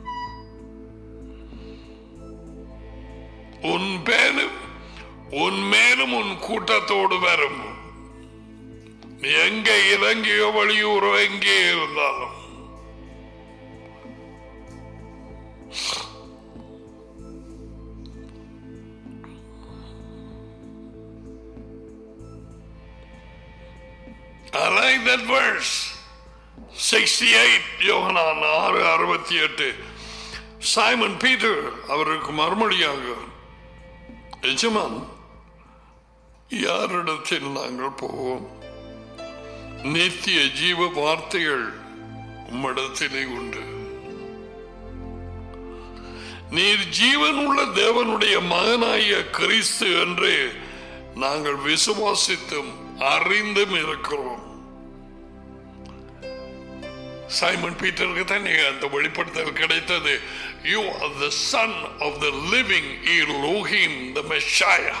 உன் பேரும் உன் மேலும் உன் கூட்டத்தோடு வரும் நீ எங்க இலங்கையோ வெளியூரோ எங்கே இருந்தாலும் I like that verse. 68 யோகனான் ஆறு அறுபத்தி எட்டு சைமன் பீட்டர் அவருக்கு மறுமொழியாக எஜமான் யாரிடத்தில் நாங்கள் போவோம் நித்திய ஜீவ வார்த்தைகள் உம்மிடத்திலே உண்டு நீர் ஜீவன் உள்ள தேவனுடைய மகனாகிய கிறிஸ்து என்று நாங்கள் விசுவாசித்தும் அறிந்தும் இருக்கிறோம் சைமன் பீட்டருக்கு தான் நீங்க அந்த வெளிப்படுத்தல் கிடைத்தது you are the son of the living லோஹிம் த மெஷாயா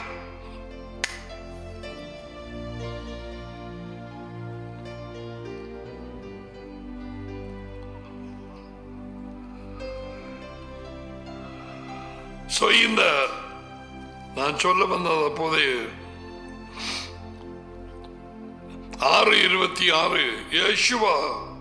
So, இந்த நான் சொல்ல வந்தது அப்போதே ஆறு இருபத்தி ஆறு யேசுவா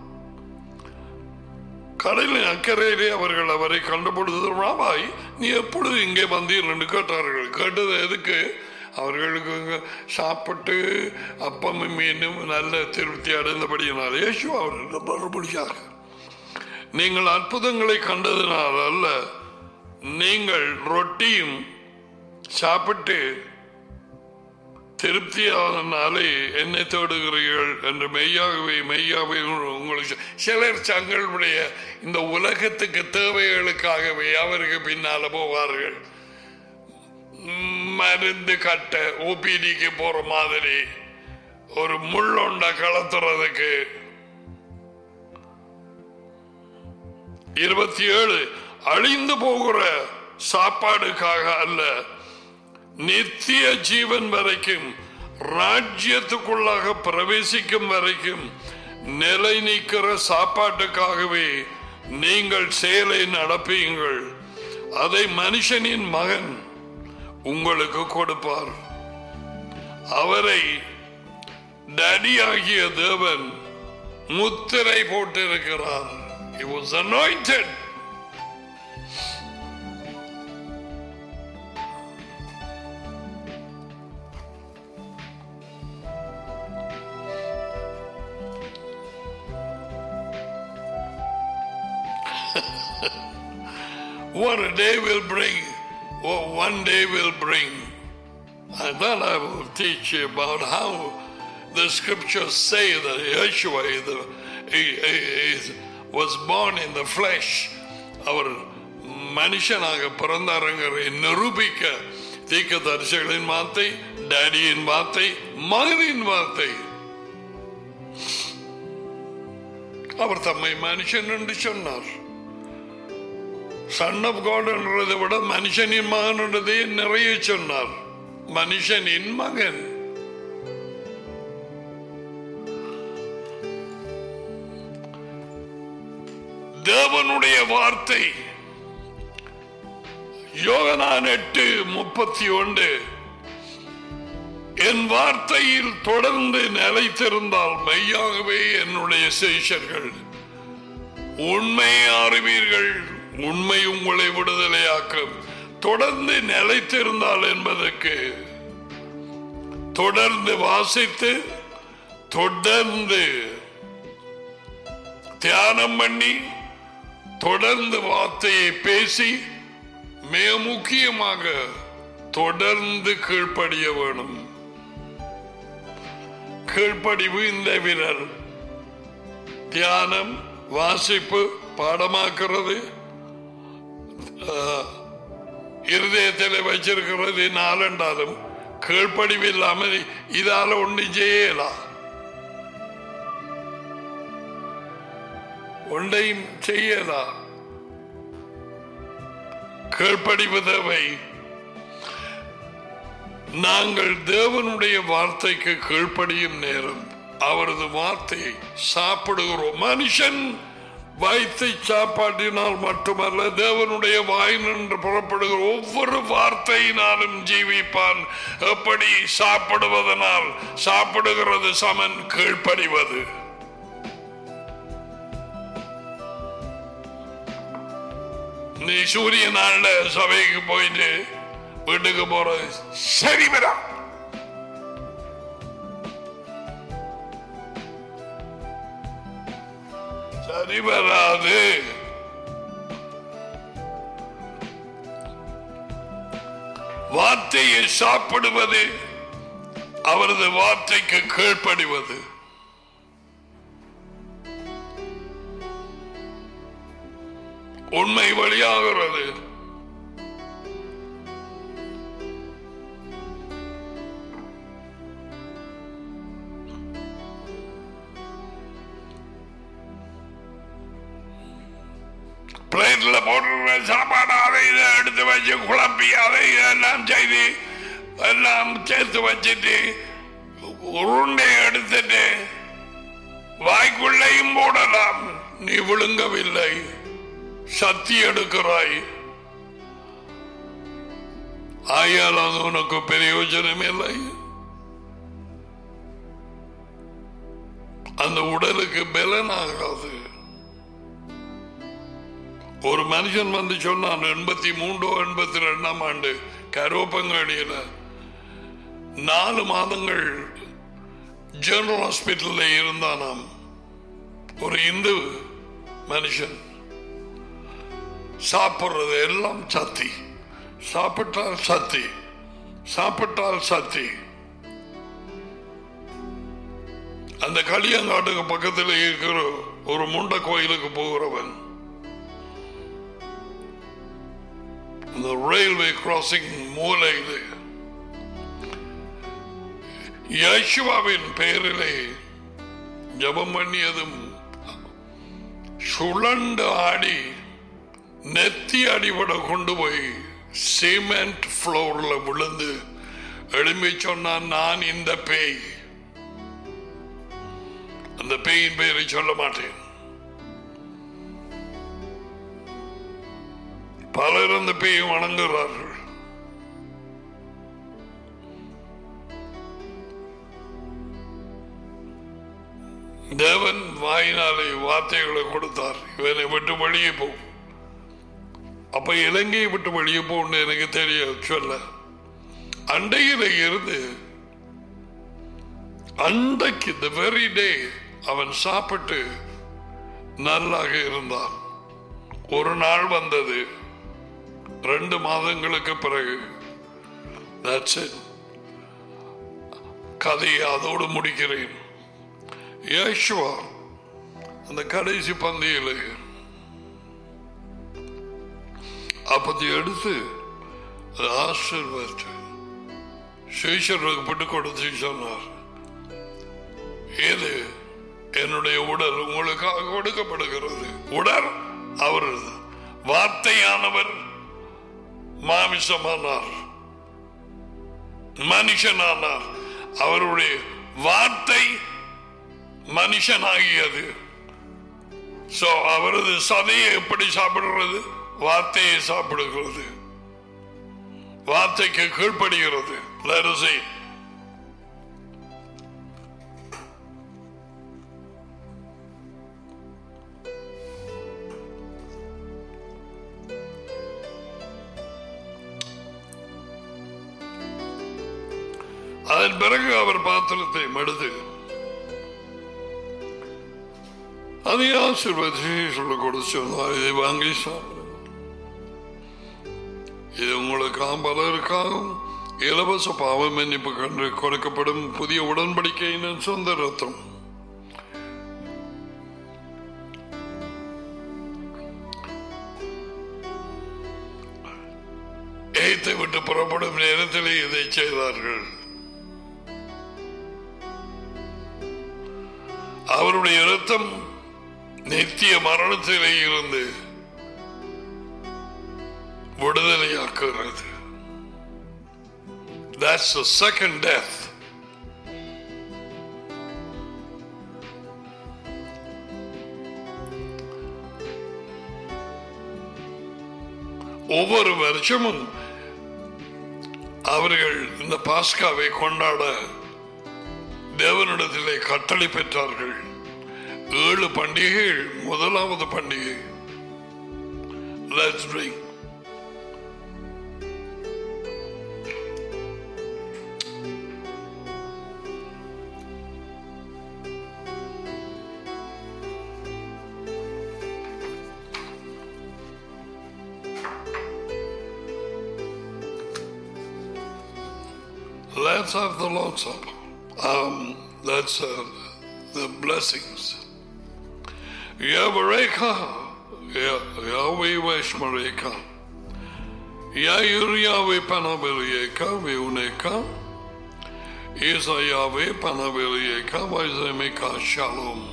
கடலின் அக்கறையிலே அவர்கள் அவரை கண்டுபிடித்தது ராபாய் நீ எப்பொழுது இங்கே வந்தீர் என்று கேட்டார்கள் கேட்டது எதுக்கு அவர்களுக்கு இங்க சாப்பிட்டு அப்பமும் மீனும் நல்ல திருப்தி அடைந்தபடியினால் இயேசு அவர்கள் மறுபடியாக நீங்கள் அற்புதங்களை கண்டதினால் அல்ல நீங்கள் ரொட்டியும் சாப்பிட்டு திருப்தியானாலே என்னை தேடுகிறீர்கள் என்று மெய்யாகவே மெய்யாகவே உங்களுக்கு சிலர் தங்களுடைய இந்த உலகத்துக்கு தேவைகளுக்காகவே அவருக்கு பின்னால போவார்கள் மருந்து கட்ட ஓபிடிக்கு போற மாதிரி ஒரு முள்ளொண்ட கலத்துறதுக்கு இருபத்தி ஏழு அழிந்து போகிற சாப்பாடுக்காக அல்ல நித்திய ஜீவன் வரைக்கும் ராஜ்யத்துக்குள்ளாக பிரவேசிக்கும் வரைக்கும் நிலை நிற்கிற சாப்பாட்டுக்காகவே நீங்கள் செயலை நடப்பீங்கள் அதை மனுஷனின் மகன் உங்களுக்கு கொடுப்பார் அவரை டடியாகிய தேவன் முத்திரை போட்டிருக்கிறார் He was anointed. what a day will bring, what one day will bring. I thought I will teach you about how the scriptures say that Yeshua the, he- he- he was born in the flesh. அவர் மனுஷனாக பிறந்தாருங்கிற நிரூபிக்க தீக்க தரிசிகளின் வார்த்தை டேடியின் வார்த்தை மகனின் வார்த்தை அவர் தம்மை மனுஷன் என்று சொன்னார் சன் ஆஃப் காட் என்றதை விட மனுஷனின் மகன் என்றதை நிறைய சொன்னார் மனுஷனின் மகன் தேவனுடைய வார்த்தை யோகனான் எட்டு முப்பத்தி ஒன்று என் வார்த்தையில் தொடர்ந்து நிலைத்திருந்தால் மெய்யாகவே என்னுடைய சேஷர்கள் உண்மையை அறிவீர்கள் உண்மை உங்களை விடுதலையாக்கும் தொடர்ந்து நிலைத்திருந்தால் என்பதற்கு தொடர்ந்து வாசித்து தொடர்ந்து தியானம் பண்ணி தொடர்ந்து வார்த்தையை பேசி மிக முக்கியமாக தொடர்ந்து கீழ்ப்படிய வேணும் கீழ்ப்படிவு இந்த விரல் தியானம் வாசிப்பு பாடமாக்குறது ஆஹ், இருதயத்தில் வச்சிருக்கிறது நாலண்டாலும் கீழ்ப்படிவு இல்லாமல் இதால ஒண்ணு செய்யலாம் ஒன்றையும் செய்யலாம் கீழ்ப்படிவு தேவை நாங்கள் தேவனுடைய வார்த்தைக்கு கீழ்ப்படியும் நேரம் அவரது வார்த்தையை சாப்பிடுகிறோம் மனுஷன் வைத்தை சாப்பாட்டினால் மட்டுமல்ல தேவனுடைய வாயினின்று புறப்படுகிற ஒவ்வொரு வார்த்தையினாலும் ஜீவிப்பான் எப்படி சாப்பிடுவதனால் சாப்பிடுகிறது சமன் கீழ்ப்படிவது நீ சூரிய நாள்ல சபைக்கு போயிட்டு வீட்டுக்கு போறது சரி வரா சரி வராது வார்த்தையை சாப்பிடுவது அவரது வார்த்தைக்கு கீழ்ப்படிவது உண்மை வழியாகிறது பிளேட்ல போட்டுற சாப்பாடு அதை இதை எடுத்து வச்சு குழப்பி அதை இதெல்லாம் செய்து எல்லாம் சேர்த்து வச்சுட்டு உருண்டை எடுத்துட்டு வாய்க்குள்ளையும் போடலாம் நீ விழுங்கவில்லை சக்தி எடுக்கிறாய் ஆயால் அது உனக்கு பிரயோஜனம் இல்லை அந்த உடலுக்கு பலனாகாது ஒரு மனுஷன் வந்து சொன்னான் எண்பத்தி மூன்றோ எண்பத்தி ரெண்டாம் ஆண்டு கரோப்பங்கடியில நாலு மாதங்கள் ஜெனரல் ஹாஸ்பிட்டல்ல இருந்தானாம் ஒரு இந்து மனுஷன் சாப்பிடுறது எல்லாம் சத்தி சாப்பிட்டால் சத்தி சாப்பிட்டால் சத்தி அந்த களியங்காட்டுக்கு பக்கத்தில் இருக்கிற ஒரு முண்ட கோயிலுக்கு போகிறவன் இந்த ரயில்வே கிராசிங் மூலையில் யேசுவாவின் பெயரிலே ஜபம் பண்ணியதும் சுழண்டு ஆடி நெத்தி அடிபட கொண்டு போய் சிமெண்ட் ஃப்ளோர்ல விழுந்து எழும்பி சொன்னான் நான் இந்த பேய் அந்த பேயின் பெயரை சொல்ல மாட்டேன் பலர் அந்த பேயை வணங்குகிறார்கள் தேவன் வாயினாலே வார்த்தைகளை கொடுத்தார் இவனை விட்டு வெளியே போ அப்ப இலங்கையை விட்டு வெளியே போன்னு எனக்கு தெரிய சொல்ல அண்டையில இருந்து அன்றைக்கு த வெரி டே அவன் சாப்பிட்டு நல்லாக இருந்தான் ஒரு நாள் வந்தது ரெண்டு மாதங்களுக்கு பிறகு That's it. கதையை அதோடு முடிக்கிறேன் யேசுவா அந்த கடைசி பந்தியில் அப்பத்தை எடுத்து அதை ஆசீர்வதித்து சீஷர்களுக்கு விட்டு கொடுத்து சொன்னார் இது என்னுடைய உடல் உங்களுக்காக கொடுக்கப்படுகிறது உடல் அவரது வார்த்தையானவர் மாமிசமானார் மனுஷனானார் அவருடைய வார்த்தை மனுஷனாகியது சோ அவரது சதையை எப்படி சாப்பிடுறது வார்த்தையை சாப்பிடுகிறது வார்த்தைக்கு கீழ்ப்படுகிறது Let us see. அதன் பிறகு அவர் பாத்திரத்தை மடுத்து அதை ஆசீர்வதிச்சு சொல்ல கொடுத்து சொன்னார் இதை வாங்கி சாப்பிடுங்க இது உங்களுக்காக பலருக்காகவும் இலவச பாவ மன்னிப்பு கண்டு கொடுக்கப்படும் புதிய உடன்படிக்கையின் சொந்த ரத்தம் ஏத்தை விட்டு புறப்படும் நேரத்திலே இதை செய்தார்கள் அவருடைய இரத்தம் நித்திய மரணத்திலே இருந்து விடுதலையாக்குகிறது That's the second death. ஒவ்வொரு வருஷமும் அவர்கள் இந்த பாஸ்காவை கொண்டாட தேவனிடத்திலே கட்டளை பெற்றார்கள் ஏழு பண்டிகைகள் முதலாவது பண்டிகை Let's drink. Let's have the Lord's Supper. Um, that's uh, the blessings. Yavareka, Yahweh Veshmareka, Yair Yahweh Panabelieka, Viuneka, Isa Yahweh Panabelieka, Vazemeka Shalom.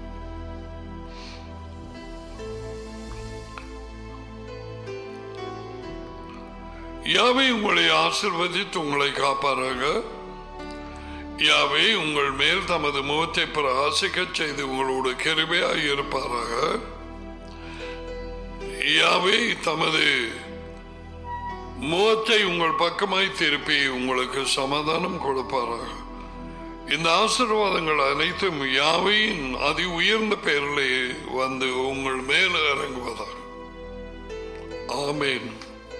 யாவை உங்களை ஆசிர்வதித்து உங்களை காப்பாராக யாவை உங்கள் மேல் தமது முகத்தை பிரகாசிக்கச் செய்து உங்களோடு கிருபையாய் இருப்பாராக யாவை தமது முகத்தை உங்கள் பக்கமாய் திருப்பி உங்களுக்கு சமாதானம் கொடுப்பாராக இந்த ஆசீர்வாதங்கள் அனைத்தும் யாவையின் அதி உயர்ந்த பெயரிலே வந்து உங்கள் மேல் இறங்குவதாக ஆமேன்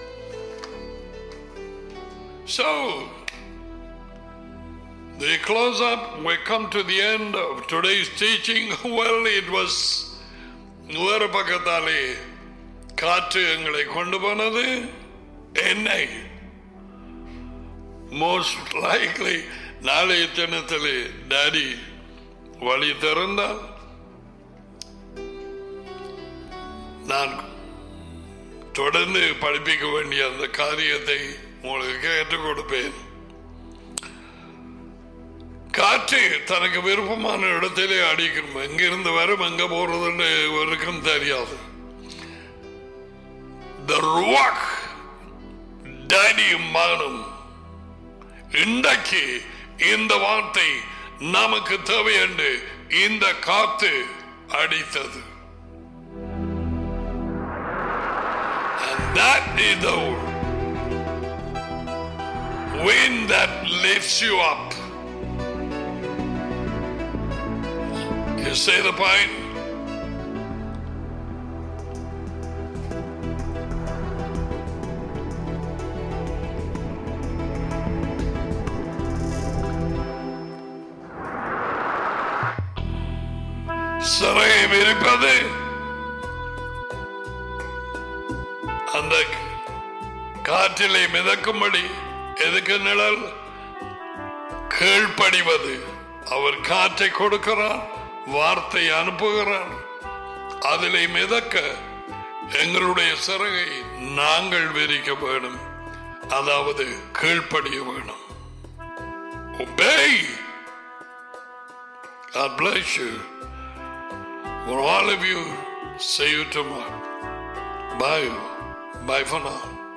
So, they close up. We come to the end of today's teaching. Well, it was வேறு பக்கத்தாலே காற்று எங்களை கொண்டு போனது என்னை மோஸ்ட் லைக்லி நாளைய தினத்திலே டாடி வழி திறந்தால் நான் தொடர்ந்து படிப்பிக்க வேண்டிய அந்த காரியத்தை உங்களுக்கு கற்றுக் கொடுப்பேன் காற்று தனக்கு விருப்பமான இடத்திலே அடிக்கணும் எங்கிருந்து வரும் எங்க போறதுன்னு இவருக்கும் தெரியாது The ruach, டேடியும் மகனும் இன்றைக்கு இந்த வார்த்தை நமக்கு தேவை என்று இந்த காத்து அடித்தது And that is the wind that lifts you up. You say the point? சிறையை விரிப்பது அந்த காற்றிலே மிதக்கும்படி எதுக்கு நிழல் கீழ்ப்படிவது அவர் காற்றை கொடுக்கிறார் வார்த்தை அனுப்புகிறார் அதிலே மிதக்க எங்களுடைய சிறகை நாங்கள் விரிக்க வேணும் அதாவது கீழ்ப்படிய வேணும் Obey. God bless you. For all of you, see you tomorrow. Bye. Bye for now.